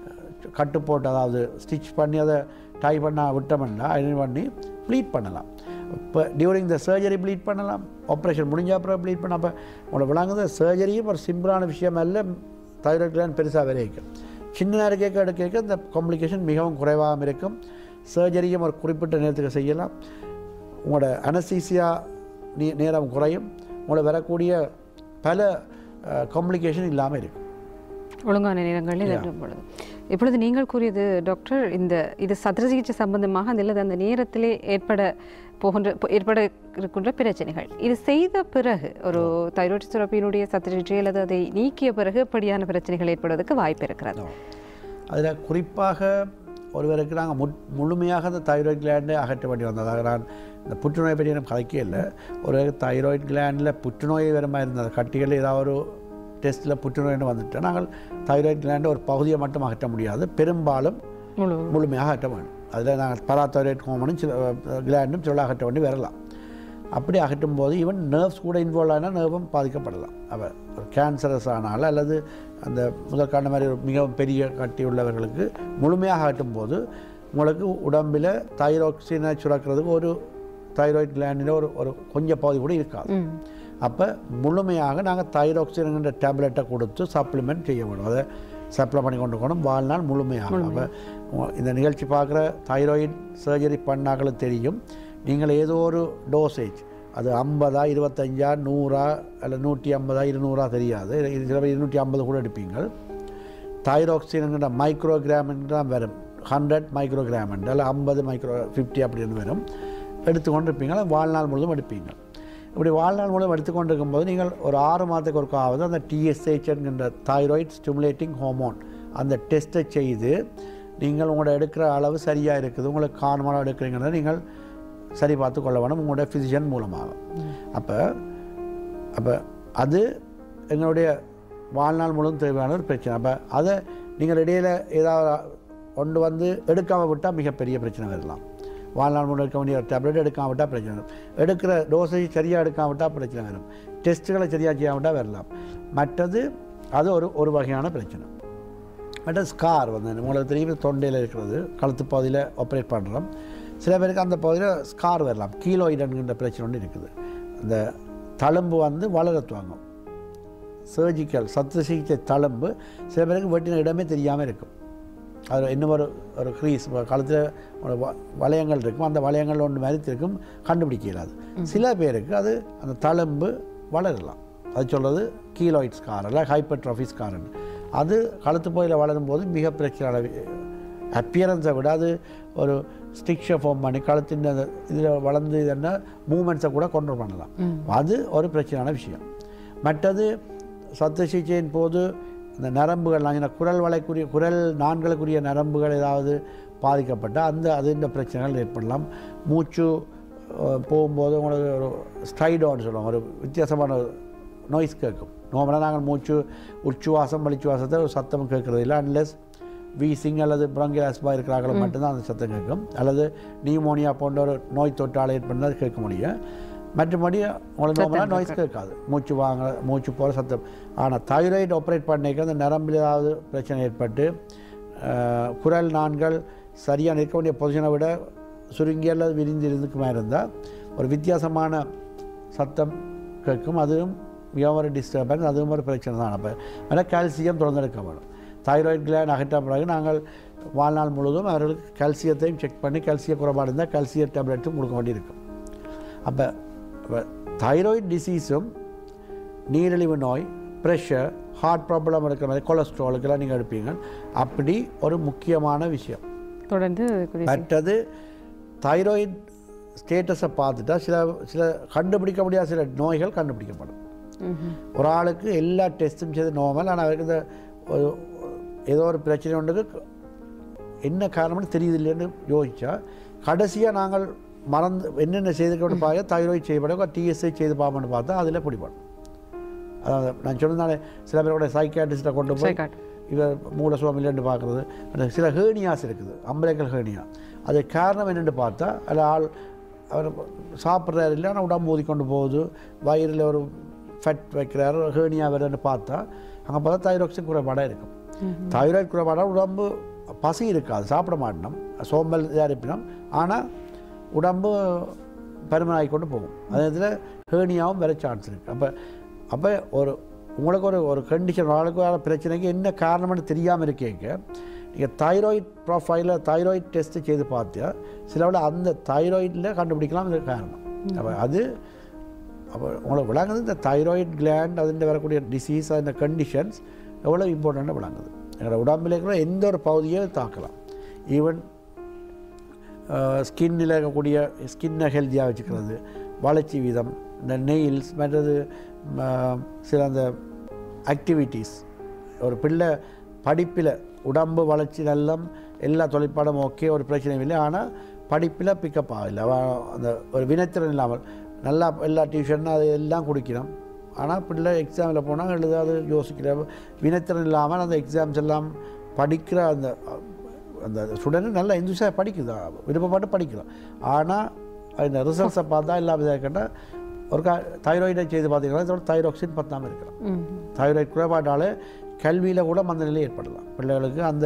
கட்டு போட்டு அதாவது ஸ்டிச் பண்ணி அதை டை பண்ண விட்டோம்னா ஐரன் பண்ணி ப்ளீட் பண்ணலாம் இப்போ டியூரிங் த சர்ஜரி ப்ளீட் பண்ணலாம் ஆப்ரேஷன் முடிஞ்ச அப்புறம் ப்ளீட் பண்ண அப்போ உங்களுக்கு விளங்குது சர்ஜரியும் ஒரு சிம்பிளான விஷயம் அல்ல தைராய்டு கிளாண்ட் பெருசாக விளைவிக்கும் சின்ன நேரம் கேட்க எடுக்க இந்த காம்ப்ளிகேஷன் மிகவும் குறைவாகவும் இருக்கும் சர்ஜரியும் ஒரு குறிப்பிட்ட நேரத்துக்கு செய்யலாம் உங்களோட அனசீசியா நீ நேரம் குறையும் உங்களை வரக்கூடிய பல காம்ப்ளிகேஷன் இல்லாமல் இருக்கும் ஒழுங்கான நேரங்களில் இருக்கும் பொழுது இப்பொழுது நீங்கள் கூறியது டாக்டர் இந்த இது சத்திர சிகிச்சை சம்பந்தமாக அந்த இல்லது அந்த நேரத்திலே ஏற்பட போகின்ற போ- ஏற்பட இருக்கின்ற பிரச்சனைகள் இது செய்த பிறகு ஒரு தைராய்டு சுரப்பியினுடைய சத்திர சிகிச்சை அல்லது அதை நீக்கிய பிறகு இப்படியான பிரச்சனைகள் ஏற்படுவதற்கு வாய்ப்பு இருக்கிறது அதில் குறிப்பாக ஒருவருக்கு நாங்கள் முட் முழுமையாக அந்த தைராய்டு கிளாண்டை அகற்ற வேண்டி வந்ததாக நான் இந்த புற்றுநோய் பற்றி எனக்கு கதைக்கே இல்லை ஒரு தைராய்டு கிளாண்டில் புற்றுநோய் வர மாதிரி இருந்தது கட்டிகள் ஏதாவது ஒரு டெஸ்ட்டில் புற்றுநோய்னு வந்துட்டு நாங்கள் தைராய்டு கிளாண்டை ஒரு பகுதியை மட்டும் அகற்ற முடியாது பெரும்பாலும் முழு முழுமையாக அகற்ற வேண்டும் அதில் நாங்கள் பராதைராய்டு ஹோமனும் சில கிளாண்டும் சில அகற்ற வேண்டி வரலாம் அப்படி அகற்றும் போது ஈவன் நர்வ்ஸ் கூட இன்வால்வ் ஆனால் நர்வும் பாதிக்கப்படலாம் அவ ஒரு கேன்சரஸ் ஆனாலும் அல்லது அந்த முதற்கான மாதிரி ஒரு மிகவும் பெரிய கட்டி உள்ளவர்களுக்கு முழுமையாக அகற்றும் போது உங்களுக்கு உடம்பில் தைராக்சினை சுரக்கிறதுக்கு ஒரு தைராய்டு கிளாண்டில் ஒரு ஒரு கொஞ்சம் பகுதி கூட இருக்காது ம் அப்போ முழுமையாக நாங்கள் தைராக்சின்ங்கிற டேப்லெட்டை கொடுத்து சப்ளிமெண்ட் செய்ய வேணும் அதை சப்ளை பண்ணி கொண்டு போகணும் வாழ்நாள் முழுமையாக அப்போ இந்த நிகழ்ச்சி பார்க்குற தைராய்டு சர்ஜரி பண்ணாக்களும் தெரியும் நீங்கள் ஏதோ ஒரு டோசேஜ் அது ஐம்பதா இருபத்தஞ்சா நூறா அல்ல நூற்றி ஐம்பதா இருநூறா தெரியாது இது சில பேர் இருநூற்றி ஐம்பது கூட எடுப்பீங்க தைராக்சின்ங்கிற மைக்ரோகிராம் தான் வரும் ஹண்ட்ரட் மைக்ரோகிராம் அல்ல ஐம்பது மைக்ரோ ஃபிஃப்டி அப்படின்னு வரும் எடுத்துக்கொண்டு இருப்பீங்க அது வாழ்நாள் முழுதும் எடுப்பீங்க இப்படி வாழ்நாள் முழுவதும் எடுத்துக்கொண்டு இருக்கும்போது நீங்கள் ஒரு ஆறு மாதத்துக்கு ஒருக்காவது அந்த டிஎஸ்ஹெச் என்கின்ற தைராய்டு ஸ்டிமுலேட்டிங் ஹார்மோன் அந்த டெஸ்ட்டை செய்து நீங்கள் உங்களோட எடுக்கிற அளவு சரியாக இருக்குது உங்களுக்கு காரணமாக எடுக்கிறீங்கன்னா நீங்கள் சரி பார்த்து கொள்ள வேணும் உங்களோட ஃபிசிஷியன் மூலமாக அப்போ அப்போ அது எங்களுடைய வாழ்நாள் முழுவதும் தேவையான ஒரு பிரச்சனை அப்போ அதை நீங்கள் இடையில் ஏதாவது கொண்டு வந்து எடுக்காமல் விட்டால் மிகப்பெரிய பிரச்சனை வரலாம் வாழ்நாள் முழுவதும் எடுக்க வேண்டிய டேப்லெட் எடுக்காம விட்டால் பிரச்சனை வரும் எடுக்கிற டோசேஜ் சரியாக எடுக்காம விட்டால் பிரச்சனை வரும் டெஸ்ட்டுகளை சரியாக செய்யாம விட்டால் வரலாம் மற்றது அது ஒரு ஒரு வகையான பிரச்சனை மற்ற ஸ்கார் வந்து உங்களுக்கு தெரியும் தொண்டையில் இருக்கிறது கழுத்து பகுதியில் ஆப்ரேட் பண்ணுறோம் சில பேருக்கு அந்த பகுதியில் ஸ்கார் வரலாம் கீலோயிடன்கிற பிரச்சனை ஒன்று இருக்குது அந்த தழும்பு வந்து வளர துவங்கும் சர்ஜிக்கல் சத்து சிகிச்சை தழும்பு சில பேருக்கு வெட்டின இடமே தெரியாமல் இருக்கும் அது இன்னும் ஒரு ஒரு க்ரீஸ் கழுத்தில் ஒரு வ- வளையங்கள் இருக்கும் அந்த வளையங்கள் ஒன்று மாதிரி இருக்கும் கண்டுபிடிக்க இயலாது சில பேருக்கு அது அந்த தழும்பு வளரலாம் அது சொல்கிறது கீலோயிட் ஸ்கார் அல்ல ஹைப்பர்ட்ரோஃபி ஸ்கார்னு அது கழுத்து போயில் வளரும் போது மிக பிரச்சனை அப்பியரன்ஸை விட அது ஒரு ஸ்டிக்ஷை ஃபார்ம் பண்ணி கழுத்தின் அந்த இதில் வளர்ந்து என்ன மூமெண்ட்ஸை கூட கண்ட்ரோல் பண்ணலாம் அது ஒரு பிரச்சனையான விஷயம் மற்றது சத்து சிகிச்சையின் போது இந்த நரம்புகள் நான் குரல் வளைக்குரிய குரல் நான்களுக்குரிய நரம்புகள் ஏதாவது பாதிக்கப்பட்டால் அந்த அது இந்த பிரச்சனைகள் ஏற்படலாம் மூச்சு அஹ், போகும்போது உங்களுக்கு ஒரு ஸ்டைடோன்னு சொல்லுவோம் ஒரு வித்தியாசமான நாய்ஸ் கேட்கும் நார்மலாக நாங்கள் மூச்சு உச்சுவாசம் வலிச்சுவாசத்தை ஒரு சத்தம் கேட்கறது இல்லை அன்லெஸ் வீசிங் அல்லது பிரங்கிலாஸ்பா இருக்கிறாங்களோ மட்டும்தான் அந்த சத்தம் கேட்கும் அல்லது நியூமோனியா போன்ற ஒரு நோய் தொற்றால் ஏற்படுறது கேட்க முடியும் மற்றபடி உங்களுக்கு நார்மலாக நாய்ஸ் கேட்காது மூச்சு வாங்க மூச்சு போகிற சத்தம் ஆனால் தைராய்டு ஆப்ரேட் பண்ணிக்க அந்த நரம்பில் ஏதாவது பிரச்சனை ஏற்பட்டு அஹ், குரல் நான்கள் சரியாக நிற்க வேண்டிய பொசிஷனை விட சுருங்கி அல்லது விரிந்து இருந்துக்குமா இருந்தால் ஒரு வித்தியாசமான சத்தம் கேட்கும் அதுவும் மிகவும் ஒரு டிஸ்டர்பன்ஸ் அதுவும் ஒரு பிரச்சனை தான் அப்போ ஆனால் கால்சியம் திறந்தெடுக்க வேணும் தைராய்டு கிளாண்ட் அகற்ற பிறகு நாங்கள் வாழ்நாள் முழுவதும் அவர்களுக்கு கால்சியத்தையும் செக் பண்ணி கால்சிய குறைபாடு இருந்தால் கால்சிய டேப்லெட்டும் கொடுக்க வேண்டியிருக்கும் அப்போ தைராய்டு டிசீஸும் நீரிழிவு நோய் ப்ரெஷர் ஹார்ட் ப்ராப்ளம் இருக்கிற மாதிரி கொலஸ்ட்ராலுக்கெல்லாம் நீங்கள் எடுப்பீங்க அப்படி ஒரு முக்கியமான விஷயம் தொடர்ந்து குறி- மற்றது தைராய்டு ஸ்டேட்டஸை பார்த்துட்டா சில சில கண்டுபிடிக்க முடியாத சில நோய்கள் கண்டுபிடிக்கப்படும் ம்ஹும். ஒரு ஆளுக்கு எல்லா டெஸ்ட்டும் செய்து நார்மல் ஆனால் அவருக்கு இந்த ஒரு- ஏதோ ஒரு பிரச்சனை ஒன்றுக்கு என்ன காரணம்னு தெரியுது இல்லைன்னு யோசிச்சா கடைசியாக நாங்கள் மறந்து என்னென்ன செய்துக்கணும் பார்க்க தைராய்டு செய்யப்படும் டிஎஸ்ஐ செய்து பார்ப்போம்னு பார்த்தா அதில் பிடிப்படும் அதாவது நான் சொன்னதாலே சில பேரோட சைக்காட்ரிஸ்ட்டை கொண்டு போய் Psychiatrist. இவர் மூல சுவாமி இல்லைன்னு பார்க்குறது அந்த சில ஹேர்னியாஸ் இருக்குது அம்பலேக்கல் ஹேர்னியா அது காரணம் என்னென்னு பார்த்தா அதில் ஆள் அவர் சாப்பிட்றாரு இல்லை ஆனால் உடம்பு ஊதி கொண்டு போகுது வயிறில் ஒரு ஃபட் வைக்கிறாரு ஹேர்னியா வருதுன்னு பார்த்தா அங்கே பார்த்தா தைராக்சின் குறைபாடாக இருக்கும் தைராய்டு குறைபாடாக உடம்பு பசி இருக்காது சாப்பிட மாட்டோம் சோம்பல் இதாக இருப்பினோம் ஆனால் உடம்பு பருமனாகி கொண்டு போகும் அதே இதில் ஹேர்னியாவும் வர சான்ஸ் இருக்குது அப்போ அப்போ ஒரு உங்களுக்கு ஒரு ஒரு கண்டிஷன் ஆளுக்கு வர பிரச்சனைக்கு என்ன காரணம்னு தெரியாமல் இருக்கீங்க நீங்கள் தைராய்டு ப்ரொஃபைலில் தைராய்டு டெஸ்ட்டு செய்து பார்த்தா சிலவில் அந்த தைராய்டில் கண்டுபிடிக்கலாம் இது காரணம் அப்போ அது அப்போ உங்களுக்கு விளங்குது இந்த தைராய்டு கிளாண்ட் அதில் வரக்கூடிய டிசீஸ் அந்த கண்டிஷன்ஸ் எவ்வளோ இம்பார்ட்டண்ட்டாக விளங்குது எங்களோட உடம்பில் இருக்கிற எந்த ஒரு பகுதியை தாக்கலாம் ஈவன் ஸ்கின்னில் இருக்கக்கூடிய ஸ்கின்னை ஹெல்த்தியாக வச்சுக்கிறது வளர்ச்சி வீதம் இந்த நெயில்ஸ் மற்றது ம, சில அந்த ஆக்டிவிட்டீஸ் ஒரு பிள்ளை படிப்பில் உடம்பு வளர்ச்சி நல்லம் எல்லா தொழிற்பாடும் ஓகே ஒரு பிரச்சனையும் இல்லை ஆனால் படிப்பில் பிக்கப் ஆகலை அவ- அந்த ஒரு வினைத்திறன் இல்லாமல் நல்லா எல்லா டியூஷன் அது எல்லாம் குடிக்கிறோம் ஆனால் பிள்ளை எக்ஸாமில் போனால் எழுதாது யோசிக்கிற வினைத்திறன் இல்லாமல் அந்த எக்ஸாம்ஸ் எல்லாம் படிக்கிற அந்த அந்த ஸ்டூடெண்ட் நல்லா இந்துசாக படிக்குது விருப்பப்பட்டு படிக்கிறோம் ஆனால் அந்த ரிசல்ட்ஸை பார்த்தா எல்லாம் இதாக கேட்டால் ஒரு கா தைராய்டை செய்து பார்த்தீங்கன்னா இதோட தைராக்சின் பத்தாமல் இருக்கிறோம் ம்ஹும். தைராய்டு குறைபாட்டால் கல்வியில் கூட மந்த நிலை ஏற்படலாம் பிள்ளைகளுக்கு அந்த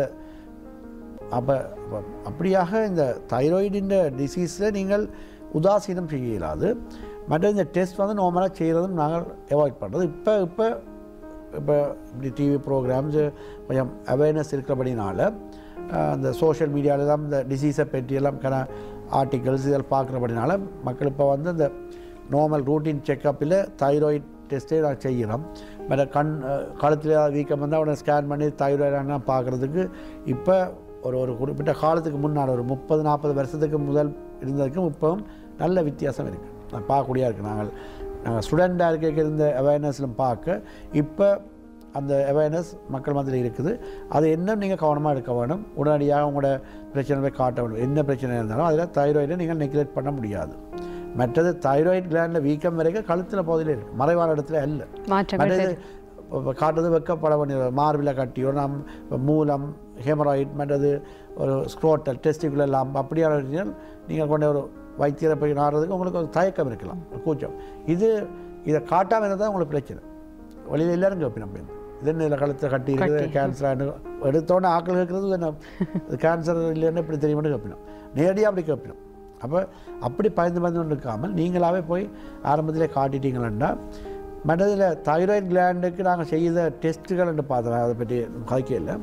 அப்போ அப்படியாக இந்த தைராய்டின் டிசீஸில் நீங்கள் உதாசீனம் செய்ய இயலாது மற்ற இந்த டெஸ்ட் வந்து நார்மலாக செய்கிறதும் நாங்கள் அவாய்ட் பண்ணுறது இப்போ இப்போ இப்போ இப்படி டிவி ப்ரோக்ராம்ஸு கொஞ்சம் அவேர்னஸ் இருக்கிறபடினால அஹ், அந்த சோஷியல் மீடியாவில் தான் இந்த டிசீஸை பற்றியெல்லாம் கன ஆர்டிகல்ஸ் இதெல்லாம் பார்க்குறபடினால மக்கள் இப்போ வந்து இந்த நார்மல் ரூட்டீன் செக்கப்பில் தைராய்டு டெஸ்ட்டே நான் செய்கிறோம் மற்ற கண் அஹ், கழுத்தில் ஏதாவது வீக்கம் வந்தால் உடனே ஸ்கேன் பண்ணி தைராய்டான பார்க்குறதுக்கு இப்போ ஒரு ஒரு குறிப்பிட்ட காலத்துக்கு முன்னால் ஒரு முப்பது நாற்பது வருஷத்துக்கு முதல் இருந்ததுக்கும் இப்போவும் நல்ல வித்தியாசம் இருக்குது நான் பார்க்கக்கூடியா இருக்குது நாங்கள் நாங்கள் ஸ்டூடெண்டாக இருக்க இருந்த அவேர்னஸில் பார்க்க இப்போ அந்த அவேர்னஸ் மக்கள் மத்தியில் இருக்குது அது என்ன நீங்கள் கவனமாக எடுக்க வேணும் உடனடியாக உங்களோட பிரச்சனை போய் காட்ட வேண்டும் என்ன பிரச்சனை இருந்தாலும் அதில் தைராய்டை நீங்கள் நெக்லெக்ட் பண்ண முடியாது மற்றது தைராய்டு கிளாண்டில் வீக்கம் வரைக்கும் கழுத்தில் பகுதியில் இருக்குது மறைவான இடத்துல இல்லை மாற்றங்கள் மற்றது சரி. இப்போ காட்டுறது வெக்கப்பட வேண்டிய மார்பில் கட்டியோ நம் இப்போ மூலம் ஹெமராய்ட் மற்றது ஒரு ஸ்க்ரோட்டல் டெஸ்டிகுலர் எல்லாம் அப்படியான விஷயங்கள் நீங்கள் கொண்ட ஒரு வைத்தியரை போய் நாடுறதுக்கு உங்களுக்கு ஒரு தயக்கம் இருக்கலாம் ஒரு கூச்சம் இது இதை காட்டாமல் இருந்தால் தான் உங்களுக்கு பிரச்சனை வழியில் எல்லாரும் கேட்பேன் நம்ம இது என்ன இதில் கழுத்தில் கட்டி இருக்குது கேன்சர் எடுத்தோடனே ஆக்கள் கேட்குறது இது என்ன இது கேன்சர் இல்லைன்னு இப்படி தெரியுமான்னு கேட்பினோம் நேரடியாக அப்படி கேட்பினோம் அப்போ அப்படி பயந்து பயந்து கொண்டு இருக்காமல் நீங்களாவே போய் ஆரம்பத்திலே காட்டிட்டீங்களா மற்றதில் தைராய்டு கிளாண்டுக்கு நாங்கள் செய்த டெஸ்ட்டுகள் என்று பார்த்தோம் அதை பற்றி கதைக்க இல்லை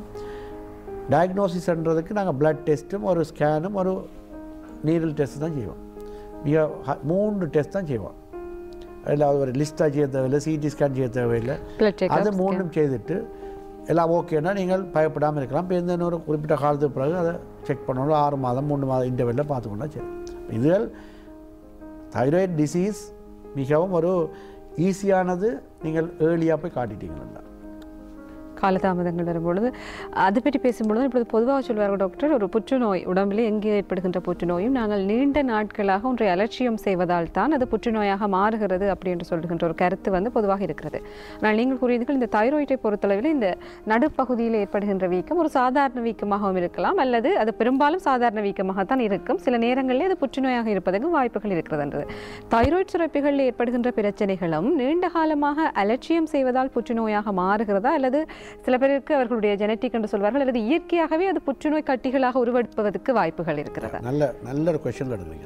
டயக்னோசிஸ்ன்றதுக்கு நாங்கள் பிளட் டெஸ்ட்டும் ஒரு ஸ்கேனும் ஒரு நீரில் டெஸ்ட் தான் செய்வோம் மிக ஹ- மூன்று டெஸ்ட் தான் செய்வோம் அதில் அது ஒரு லிஸ்ட்டாக செய்ய தேவையில்லை சிடி ஸ்கேன் செய்ய தேவையில்லை Blood check-up, அது மூணும் செய்துட்டு எல்லாம் ஓகேன்னா நீங்கள் பயப்படாமல் இருக்கலாம் இப்போ எந்த ஒரு குறிப்பிட்ட காலத்துக்கு பிறகு அதை செக் பண்ணணும் ஆறு மாதம் மூணு மாதம் இன்டர்வெல்லில் பார்த்துக்கொண்டா சரி இதுகள் தைராய்டு டிசீஸ் மிகவும் ஒரு ஈஸியானது நீங்கள் ஏர்லியாக போய் காட்டிட்டீங்களா காலதாமதங்கள் வரும்பொழுது அதை பற்றி பேசும்பொழுது இப்பொழுது பொதுவாக சொல்வார்கள் டாக்டர் ஒரு புற்றுநோய் உடம்பிலே எங்கே ஏற்படுகின்ற புற்றுநோயும் நாங்கள் நீண்ட நாட்களாக ஒன்றை அலட்சியம் செய்வதால் தான் அது புற்றுநோயாக மாறுகிறது அப்படி என்று சொல்லுகின்ற ஒரு கருத்து வந்து பொதுவாக இருக்கிறது ஆனால் நீங்கள் கூறியீர்கள் இந்த தைராய்டை பொறுத்தளவில் இந்த நடுப்பகுதியில் ஏற்படுகின்ற வீக்கம் ஒரு சாதாரண வீக்கமாகவும் இருக்கலாம் அல்லது அது பெரும்பாலும் சாதாரண வீக்கமாகத்தான் இருக்கும் சில நேரங்களில் அது புற்றுநோயாக இருப்பதற்கு வாய்ப்புகள் இருக்கிறது என்றது தைராய்டு சுரப்பிகளில் ஏற்படுகின்ற பிரச்சனைகளும் நீண்ட காலமாக அலட்சியம் செய்வதால் புற்றுநோயாக மாறுகிறதா அல்லது சில பேருக்கு அவர்களுடைய ஜெனட்டிக் என்று சொல்வார்கள் அல்லது இயற்கையாகவே அது புற்றுநோய் கட்டிகளாக உருவெடுப்பதற்கு வாய்ப்புகள் இருக்கிறதா நல்ல நல்ல ஒரு கொஷின் எடுக்கிறீங்க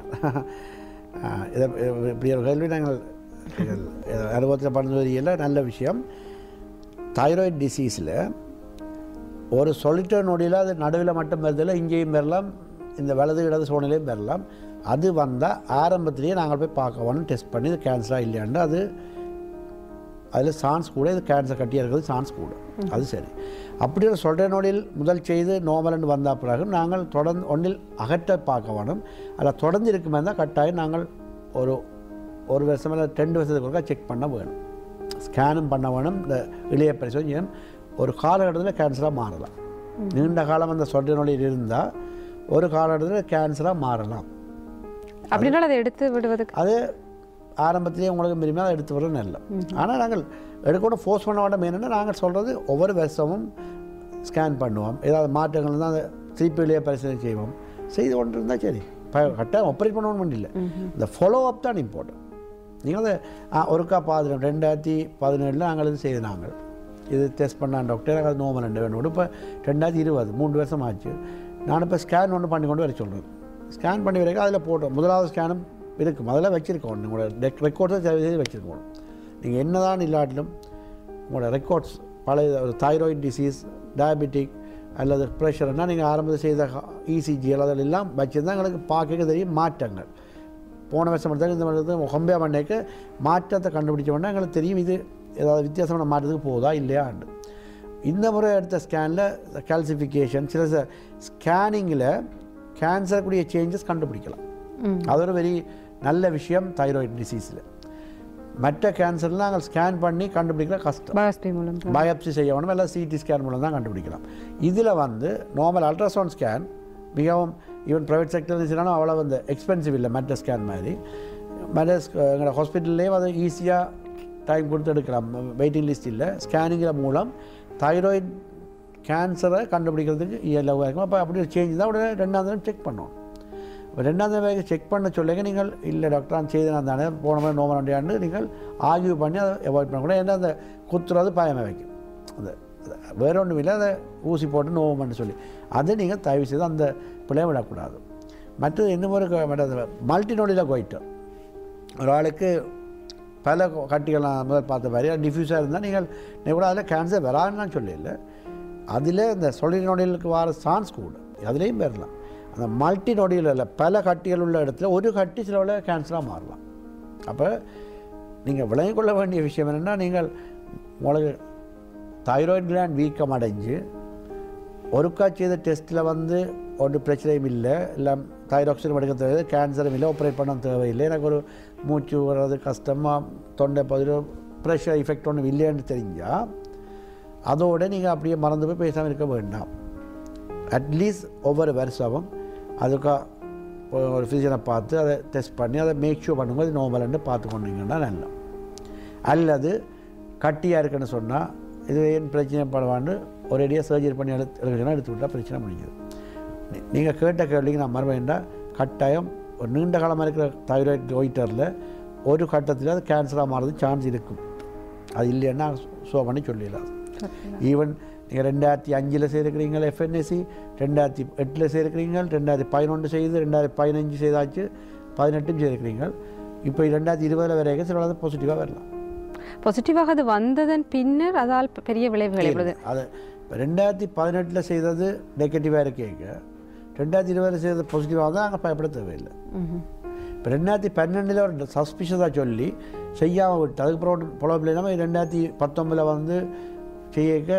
ஆஹ் இதை இப்படி ஒரு கேள்வி நாங்கள் அனுபவத்தில் பண்ணுவதில் நல்ல விஷயம் தைராய்டு டிசீஸில் ஒரு சொல்லிட்டர் நொடியில் அது நடுவில் மட்டும் வருதில்லை இங்கேயும் வரலாம் இந்த வலது இடது சோனிலையும் வரலாம் அது வந்தால் ஆரம்பத்திலேயே நாங்கள் போய் பார்க்கணும் டெஸ்ட் பண்ணி இது கேன்சராக இல்லையாண்டு அது அதில் சான்ஸ் கூட இது கேன்சர் கட்டியாக இருக்கிறது சான்ஸ் கூட அது சரி அப்படி ஒரு சொல்கிற நொடியில் முதல் செய்து நோமலன்னு வந்த பிறகு நாங்கள் தொடர்ந்து ஒன்றில் அகற்ற பார்க்க வேணும் அதில் தொடர்ந்து இருக்குமே தான் கட்டாயம் நாங்கள் ஒரு ஒரு வருஷம் இல்லை ரெண்டு வருஷத்துக்கு ஒருக்கா செக் பண்ண வேணும் ஸ்கேனும் பண்ண வேணும் இந்த இளைய பரிசோதனை ஒரு காலகட்டத்தில் கேன்சராக மாறலாம் நீண்ட காலம் அந்த சொல்கிற நொடியில் இருந்தால் ஒரு காலகட்டத்தில் கேன்சராக மாறலாம் அப்படின்னா அதை எடுத்து விடுவதுக்கு அது ஆரம்பத்திலேயே உங்களுக்கு விரும்பி அதை எடுத்து வர நல்ல ஆனால் நாங்கள் எடுக்கணும் ஃபோர்ஸ் பண்ண வேண்டாம் என்னென்னா நாங்கள் சொல்கிறது ஒவ்வொரு வருஷமும் ஸ்கேன் பண்ணுவோம் ஏதாவது மாற்றங்கள் தான் அதை திருப்பிலேயே பரிசோதனை செய்வோம் செய்து கொண்டு இருந்தால் சரி இப்போ கட்டாயம் ஆப்ரேட் பண்ணணும் இல்லை இந்த ஃபாலோ அப் தான் இம்பார்ட்டன்ட் நீங்கள் அதை ஆ, ஒருக்கா பாதிரம் ரெண்டாயிரத்தி பதினேழில் நாங்கள் இது செய்து நாங்கள் இது டெஸ்ட் பண்ணான் டாக்டர் எனக்கு அது நோமல் ரெண்டு வேணும் இப்போ ரெண்டாயிரத்தி இருபது மூன்று வருஷம் ஆச்சு நான் இப்போ ஸ்கேன் ஒன்று பண்ணி கொண்டு வர சொல்கிறேன் ஸ்கேன் பண்ணி வரைக்கும் அதில் போட்டோம் முதலாவது ஸ்கேனும் இருக்கும் அதெல்லாம் வச்சுருக்கோம் உங்களோட ரெக்கார்ட்ஸை செய்து வச்சுருக்கோம் நீங்கள் என்னதான் இல்லாட்டிலும் உங்களோட ரெக்கார்ட்ஸ் பழைய ஒரு தைராய்டு டிசீஸ் டயபெட்டிக் அல்லது ப்ரெஷர்னால் நீங்கள் ஆரம்பத்தில் செய்த இசிஜி அல்லது எல்லாம் வச்சுருந்தா எங்களுக்கு பார்க்க தெரியும் மாற்றங்கள் போன வருஷம் எடுத்தாலும் இந்த வருஷத்துக்கு ஹொம்பியா பண்ணைக்கு மாற்றத்தை கண்டுபிடிச்ச உடனே எங்களுக்கு தெரியும் இது ஏதாவது வித்தியாசமான மாற்றத்துக்கு போகுதா இல்லையாண்டு இந்த முறை எடுத்த ஸ்கேனில் கால்சிஃபிகேஷன் சில ஸ்கேனிங்கில் கேன்சர் கூடிய சேஞ்சஸ் கண்டுபிடிக்கலாம் அது ஒரு வெரி நல்ல விஷயம் தைராய்டு டிசீஸில் மற்ற கேன்சர்லாம் நாங்கள் ஸ்கேன் பண்ணி கண்டுபிடிக்கிற கஷ்டம் பயோஸ்பி மூலம் பயாப்சி செய்யணும் இல்லை சிடி ஸ்கேன் மூலம் தான் கண்டுபிடிக்கலாம் இதில் வந்து நார்மல் அல்ட்ராசவுண்ட் ஸ்கேன் மிகவும் ஈவன் ப்ரைவேட் செக்டர் இருந்துச்சுனாலும் அவ்வளோ வந்து எக்ஸ்பென்சிவ் இல்லை மற்ற ஸ்கேன் மாதிரி மற்ற எங்களோட ஹாஸ்பிட்டல்லேயும் அது ஈஸியாக டைம் கொடுத்து எடுக்கலாம் வெயிட்டிங் லிஸ்ட் இல்லை ஸ்கேனிங்கில் மூலம் தைராய்டு கேன்சரை கண்டுபிடிக்கிறதுக்கு இயலவாக இருக்கும் அப்போ அப்படி ஒரு சேஞ்ச் தான் உடனே ரெண்டாவது தடவை செக் பண்ணோம் இப்போ ரெண்டாவது தடவை செக் பண்ண சொல்லுங்க நீங்கள் இல்லை டாக்டர் நான் செய்து நான் தானே போன மாதிரி நோம வண்டியாண்டு நீங்கள் ஆய்வு பண்ணி அதை அவாய்ட் பண்ணக்கூடாது ஏன்னா அந்த குத்துறது பயமாக வைக்கும் அந்த அது வேற ஒன்றும் இல்லை அதை ஊசி போட்டு நோவம்னு சொல்லி அதை நீங்கள் தயவு செய்து அந்த பிள்ளைய விடக்கூடாது மற்றது இன்னும் ஒரு மற்றது மல்டிநோடியில் கோயிட்டோம் ஒரு ஆளுக்கு பல கட்டிகள் நான் முதல் பார்த்த மாதிரி டிஃப்யூஸாக இருந்தால் நீங்கள் நீங்கள் கூட அதில் கேன்சர் வராதுன்னு நான் சொல்லல அதில் இந்த சொலிட் நொடிகளுக்கு வர சான்ஸ் கூட அதுலேயும் வரலாம் அந்த மல்டி நொடியில் இல்லை பல கட்டிகள் உள்ள இடத்துல ஒரு கட்டி சில வேளை கேன்சராக மாறலாம் அப்போ நீங்கள் விளங்கிக் கொள்ள வேண்டிய விஷயம் என்னென்னா நீங்கள் உங்களுக்கு தைராய்டு கிளாண்ட் வீக்கம் அடைஞ்சு ஒருக்கா செய்த டெஸ்ட்டில் வந்து ஒன்றும் பிரச்சனையும் இல்லை இல்லை தைராக்சின் எடுக்க தேவை கேன்சரும் இல்லை ஆப்ரேட் பண்ண தேவையில்லை எனக்கு ஒரு மூச்சு வர்றது கஷ்டமாக தொண்டை பதிவு ப்ரெஷர் எஃபெக்ட் ஒன்றும் இல்லைன்னு தெரிஞ்சால் அதோட நீங்கள் அப்படியே மறந்து போய் பேசாமல் இருக்க வேண்டாம் அட்லீஸ்ட் ஒவ்வொரு வருஷமும் அதுக்கா இப்போ ஒரு ஃபிசிஷனை பார்த்து அதை டெஸ்ட் பண்ணி அதை மேக் ஷூர் பண்ணும்போது நோமல்னு பார்த்து கொண்டீங்கன்னா நல்லா அல்லது கட்டியாக இருக்குன்னு சொன்னால் இது ஏன் பிரச்சனை படுவான்னு ஒரேடியாக சர்ஜரி பண்ணி எடுத்து எடுக்கணும்னா எடுத்து விட்டால் பிரச்சனை முடிஞ்சது நீங்கள் கேட்ட கேள்விக்கு நான் மறுபடியும் கட்டாயம் ஒரு நீண்ட காலமாக இருக்கிற தைராய்டு ஒயிட்டரில் ஒரு கட்டத்தில் அது கேன்சராக மாறது சான்ஸ் இருக்கும் அது இல்லைன்னா ஷோ பண்ணி சொல்லிடலாம் ஈவன் நீங்கள் ரெண்டாயிரத்தி அஞ்சில் செய்திருக்கிறீங்க எஃப்என்எஸ்சி ரெண்டாயிரத்தி எட்டில் செய்திருக்கிறீங்க ரெண்டாயிரத்தி பதினொன்று செய்து ரெண்டாயிரத்தி பதினஞ்சு செய்தாச்சு பதினெட்டும் செய்திருக்கிறீங்க இப்போ ரெண்டாயிரத்தி இருபதில் வரைக்கும் சில பாசிட்டிவாக வரலாம் பாசிட்டிவாக அது வந்ததன் பின்னர் அதால் பெரிய விளைவுகள் எவ்வளவு அது இப்போ ரெண்டாயிரத்தி பதினெட்டில் செய்தது நெகட்டிவாக இருக்கேங்க ரெண்டாயிரத்தி இருபதில் செய்தது பாசிட்டிவாக தான் நாங்கள் பயப்பட தேவையில்லை ம்ஹும். இப்போ ரெண்டாயிரத்தி பன்னெண்டில் ஒரு சஸ்பிஷஸாக சொல்லி செய்யாமல் விட்டு அதுக்கப்புறம் புலப்பில் இல்லாமல் ரெண்டாயிரத்தி பத்தொம்பதில் வந்து செய்யக்க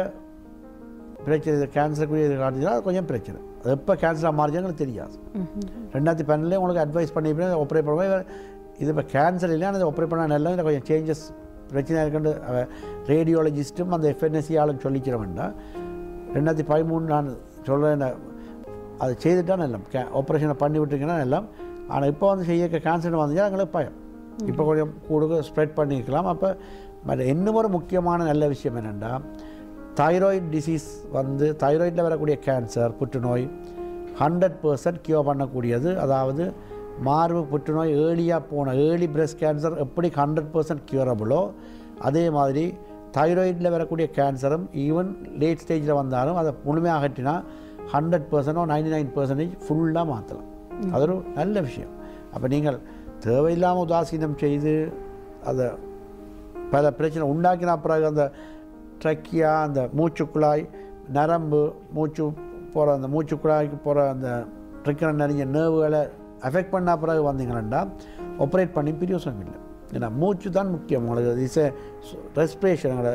பிரச்சனை கேன்சருக்குரிய காட்டுச்சுன்னா அது கொஞ்சம் பிரச்சனை அது எப்போ கேன்சராக மாறிச்சுன்னு எங்களுக்கு தெரியாது ம்ஹும். ரெண்டாயிரத்தி பன்னெண்டுலேயே உங்களுக்கு அட்வைஸ் பண்ணி ஆப்ரேட் பண்ணுவோம் இது இப்போ கேன்சர் இல்லை ஆனால் ஆப்ரேட் பண்ணால் நல்லா இல்லை கொஞ்சம் சேஞ்சஸ் பிரச்சனை இருக்குன்னு ரேடியாலஜிஸ்ட்டும் அந்த எஃப்என்எஸ்சி ஆளும் சொல்லிக்கிற வேண்டாம் ரெண்டாயிரத்தி பதிமூணு நான் சொல்கிறேன் அது செய்துட்டா நல்லா கே ஆப்ரேஷனை பண்ணி விட்டுருங்கன்னா எல்லாம் ஆனால் இப்போ வந்து செய்ய கேன்சர் வந்துச்சா எங்களுக்கு பயம் இப்போ கொஞ்சம் கூட ஸ்ப்ரெட் பண்ணிக்கலாம் அப்போ மற்ற இன்னும் ஒரு முக்கியமான நல்ல விஷயம் என்னென்னா தைராய்டு டிசீஸ் வந்து தைராய்டில் வரக்கூடிய கேன்சர் புற்றுநோய் ஹண்ட்ரட் பர்சன்ட் கியூர் பண்ணக்கூடியது அதாவது மார்பு புற்றுநோய் ஏர்லியாக போன ஏர்லி பிரஸ்ட் கேன்சர் எப்படி ஹண்ட்ரட் பர்சன்ட் க்யூரபுளோ அதே மாதிரி தைராய்டில் வரக்கூடிய கேன்சரும் ஈவன் லேட் ஸ்டேஜில் வந்தாலும் அதை முழுமையாக அகற்றினா ஹண்ட்ரட் பர்சன்டோ நைன்டி நைன் பர்சன்டேஜ் ஃபுல்லாக மாற்றலாம் அது ஒரு நல்ல விஷயம் அப்போ நீங்கள் தேவையில்லாமல் உதாசீனம் செய்து அதை பல பிரச்சனை உண்டாக்கின பிறகு அந்த ட்ரக்கியா அந்த மூச்சுக்குழாய் நரம்பு மூச்சு போகிற அந்த மூச்சு குழாய்க்கு போகிற அந்த ட்ரிக்கன நிறைஞ்ச நேர்வுகளை அஃபெக்ட் பண்ண பிறகு வந்தீங்கன்னா ஆப்ரேட் பண்ணி பிரியோசனம் இல்லை ஏன்னா மூச்சு தான் முக்கியம் உங்களுக்கு இஸ் ரெஸ்பிரேஷன்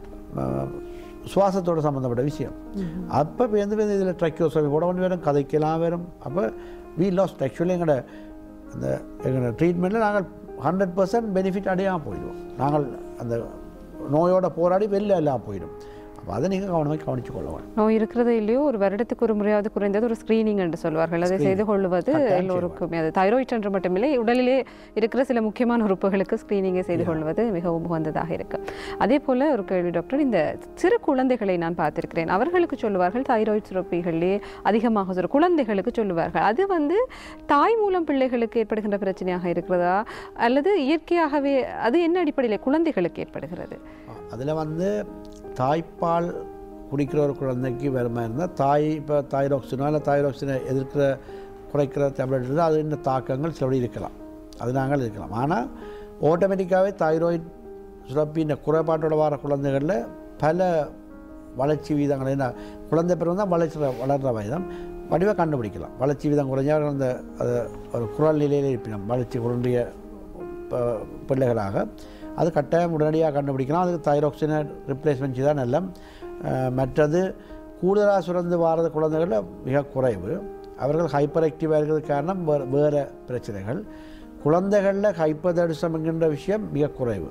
சுவாசத்தோட சம்மந்தப்பட்ட விஷயம் அப்போ எந்த வித இதில் ட்ரக்கியோசமி போட ஒன்று வரும் கதைக்கெல்லாம் வரும் அப்போ வி லாஸ்ட் ஆக்சுவலி எங்களோட அந்த எங்களோட ட்ரீட்மெண்ட்டில் நாங்கள் ஹண்ட்ரட் பர்சன்ட் பெனிஃபிட் அடையாமல் போயிடுவோம் நாங்கள் அந்த நோயோட போராடி வெளில எல்லாம் போயிடும் அப்போ அதை நீங்கள் கவனமாக கவனித்து கொள்ள வேண்டும் நோய் இருக்கிறது இல்லையோ ஒரு வருடத்துக்கு ஒரு முறையாவது குறைந்தது ஒரு ஸ்கிரீனிங் என்று சொல்வார்கள் அதை செய்து கொள்வது கட்டாயம் எல்லோருக்குமே அது தைராய்ட் என்று மட்டுமில்லை உடலிலே இருக்கிற சில முக்கியமான உறுப்புகளுக்கு ஸ்கிரீனிங்கை செய்து கொள்வது மிகவும் உகந்ததாக இருக்கு அதே போல ஒரு கேள்வி டாக்டர் இந்த சிறு குழந்தைகளை நான் பார்த்திருக்கிறேன் அவர்களுக்கு சொல்லுவார்கள் தைராய்டு சுரப்பிகளே அதிகமாக சொல்ற குழந்தைகளுக்கு சொல்லுவார்கள் அது வந்து தாய் மூலம் பிள்ளைகளுக்கு ஏற்படுகின்ற பிரச்சனையாக இருக்கிறதா அல்லது இயற்கையாகவே அது என்ன அடிப்படையில் குழந்தைகளுக்கு ஏற்படுகிறது அதில் வந்து தாய்ப்பால் குடிக்கிற ஒரு குழந்தைக்கு வருமா இருந்தால் தாய் இப்போ தைராக்சினோ இல்லை தைராக்சினை எதிர்க்கிற குறைக்கிற டேப்லெட் இருந்தால் அது இந்த தாக்கங்கள் சிலபடி இருக்கலாம் அது நாங்கள் இருக்கலாம் ஆனால் ஆட்டோமேட்டிக்காகவே தைராய்டு சுரப்பி இந்த குறைபாட்டோட வர குழந்தைகளில் பல வளர்ச்சி வீதங்கள் என்ன குழந்தை பிறகு தான் வளர்ச்சி வளர்கிற வயதம் வடிவாக கண்டுபிடிக்கலாம் வளர்ச்சி வீதம் குறைஞ்சா அந்த அது ஒரு குரல் நிலையில் இருப்பினம் வளர்ச்சி குறைண்டிய ப- பிள்ளைகளாக அது கட்டாயம் உடனடியாக கண்டுபிடிக்கலாம் அதுக்கு தைராக்சினை ரிப்ளேஸ்மெண்ட் செய்தால் நல்ல அஹ், மற்றது கூடுதலாக சுரந்து வாரது குழந்தைகளில் மிக குறைவு அவர்கள் ஹைப்பர் ஆக்டிவாக இருக்கிறது காரணம் வேறு வேறு பிரச்சனைகள் குழந்தைகளில் ஹைப்பதடிசம் என்கின்ற விஷயம் மிக குறைவு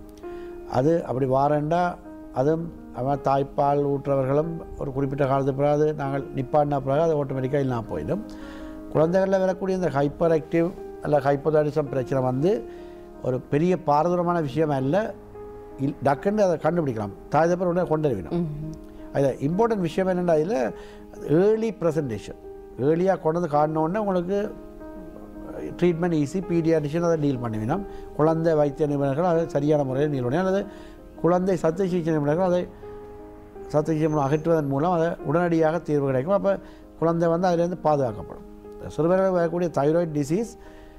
அது அப்படி வாரண்டா அதுவும் அவன் தாய்ப்பால் ஊற்றுறவர்களும் ஒரு குறிப்பிட்ட காலத்துக்கு பிறகு அது நாங்கள் நிப்பாட்டின பிறகு அது ஆட்டோமேட்டிக்காக இல்லாமல் போயிடும் குழந்தைகளில் வரக்கூடிய இந்த ஹைப்பர் ஆக்டிவ் அல்ல ஹைப்போதாடிசம் பிரச்சனை வந்து ஒரு பெரிய பாரதூரமான விஷயம் அல்ல இல் டக்குன்னு அதை கண்டுபிடிக்கலாம் தாய் தப்பர் உடனே கொண்டு அது இம்பார்ட்டன்ட் விஷயம் என்னென்னா அதில் ஏர்லி ப்ரெசன்டேஷன் ஏர்லியாக கொண்டு வந்து காட்டினோடனே உங்களுக்கு ட்ரீட்மெண்ட் ஈஸி பீடியாட்ரிஷன் அதை டீல் பண்ணுவினோம் குழந்தை வைத்திய நிபுணர்கள் அதை சரியான முறையில் டீல் பண்ணி அல்லது குழந்தை சத்து சிகிச்சை நிபுணர்கள் அதை சத்து சிகிச்சை மூலம் அகற்றுவதன் மூலம் அதை உடனடியாக தீர்வு கிடைக்கும் அப்போ குழந்தை வந்து அதிலேருந்து பாதுகாக்கப்படும் சிறுவர்கள் வரக்கூடிய தைராய்டு டிசீஸ்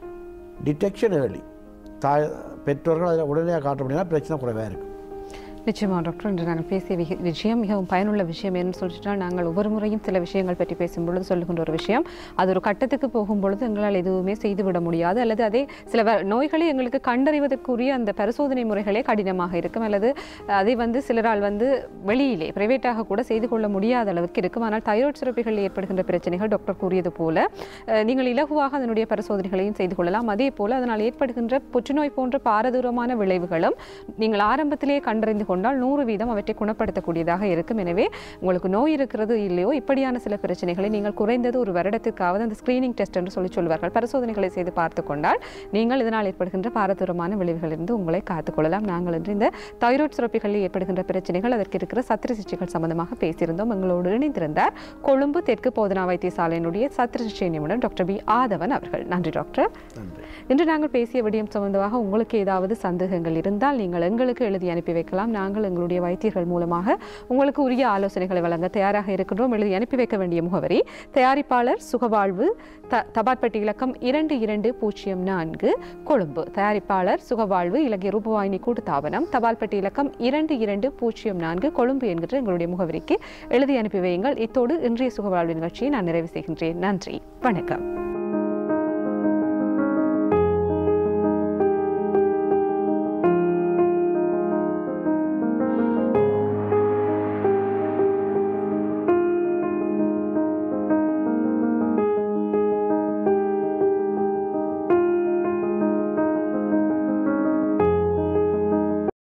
டிடெக்ஷன் ஏர்லி தாய் பெற்றோர்கள் அதில் உடனடியாக காட்ட முடியாது பிரச்சனை குறைவாக இருக்கும் நிச்சயமா டாக்டர் இன்று நாங்கள் பேசிய விக- விஷயம் மிகவும் பயனுள்ள விஷயம் என்று சொல்லிட்டு நாங்கள் ஒவ்வொரு முறையும் சில விஷயங்கள் பற்றி பேசும்பொழுது சொல்லுகின்ற ஒரு விஷயம் அது ஒரு கட்டத்துக்கு போகும்பொழுது எங்களால் எதுவுமே செய்துவிட முடியாது அல்லது அதே சில வ- நோய்களை எங்களுக்கு கண்டறிவதற்குரிய அந்த பரிசோதனை முறைகளே கடினமாக இருக்கும் அல்லது அதை வந்து சிலரால் வந்து வெளியிலே பிரைவேட்டாக கூட செய்து கொள்ள முடியாத அளவுக்கு இருக்கும் ஆனால் தைராய்டு சுரப்பிகளில் ஏற்படுகின்ற பிரச்சனைகள் டாக்டர் கூறியது போல அஹ், நீங்கள் இலகுவாக அதனுடைய பரிசோதனைகளையும் செய்து கொள்ளலாம் அதே போல அதனால் ஏற்படுகின்ற புற்றுநோய் போன்ற பாரதூரமான விளைவுகளும் நீங்கள் ஆரம்பத்திலேயே கண்டறிந்து கொண்டால் நூறு வீதம் அவற்றை குணப்படுத்தக்கூடியதாக இருக்கும் எனவே உங்களுக்கு நோய் இருக்கிறது இல்லையோ இப்படியான சில பிரச்சனைகளை நீங்கள் குறைந்தது ஒரு வருடத்திற்காவது அந்த ஸ்கிரீனிங் டெஸ்ட் என்று சொல்லி சொல்வார்கள் பரிசோதனைகளை செய்து பார்த்து கொண்டால் நீங்கள் இதனால் ஏற்படுகின்ற பாரதூரமான விளைவுகளிலிருந்து உங்களை காத்துக்கொள்ளலாம் நாங்கள் இன்று இந்த தைராய்டு சுரப்பிகளில் ஏற்படுகின்ற பிரச்சனைகள் அதற்கு இருக்கிற சத்திர சிகிச்சைகள் சம்பந்தமாக பேசியிருந்தோம் எங்களோடு இணைந்திருந்தார் கொழும்பு தெற்கு போதனா வைத்தியசாலையினுடைய சத்திர சிகிச்சை நிபுணர் டாக்டர் பி ஆதவன் அவர்கள் நன்றி டாக்டர் நன்றி இன்று நாங்கள் பேசிய விடயம் சம்பந்தமாக உங்களுக்கு ஏதாவது சந்தேகங்கள் இருந்தால் நீங்கள் எங்களுக்கு எழுதி அனுப்பி வைக்கலாம் நாங்கள் எங்களுடைய வைத்தியர்கள் மூலமாக உங்களுக்கு உரிய ஆலோசனைகளை வழங்க தயாராக இருக்கின்றோம் எழுதி அனுப்பி வைக்க வேண்டிய முகவரி தயாரிப்பாளர் சுகவாழ்வு த தபாற்பட்டி இலக்கம் இரண்டு இரண்டு பூஜ்ஜியம் நான்கு கொழும்பு தயாரிப்பாளர் சுகவாழ்வு இலங்கை ரூபவாயினி கூட்டுத்தாபனம் தபால்பட்டி இலக்கம் இரண்டு இரண்டு பூஜ்ஜியம் நான்கு கொழும்பு என்கிற எங்களுடைய முகவரிக்கு எழுதி அனுப்பி வையுங்கள் இத்தோடு இன்றைய சுகவாழ்வு நிகழ்ச்சியை நான் நிறைவு செய்கின்றேன் நன்றி வணக்கம்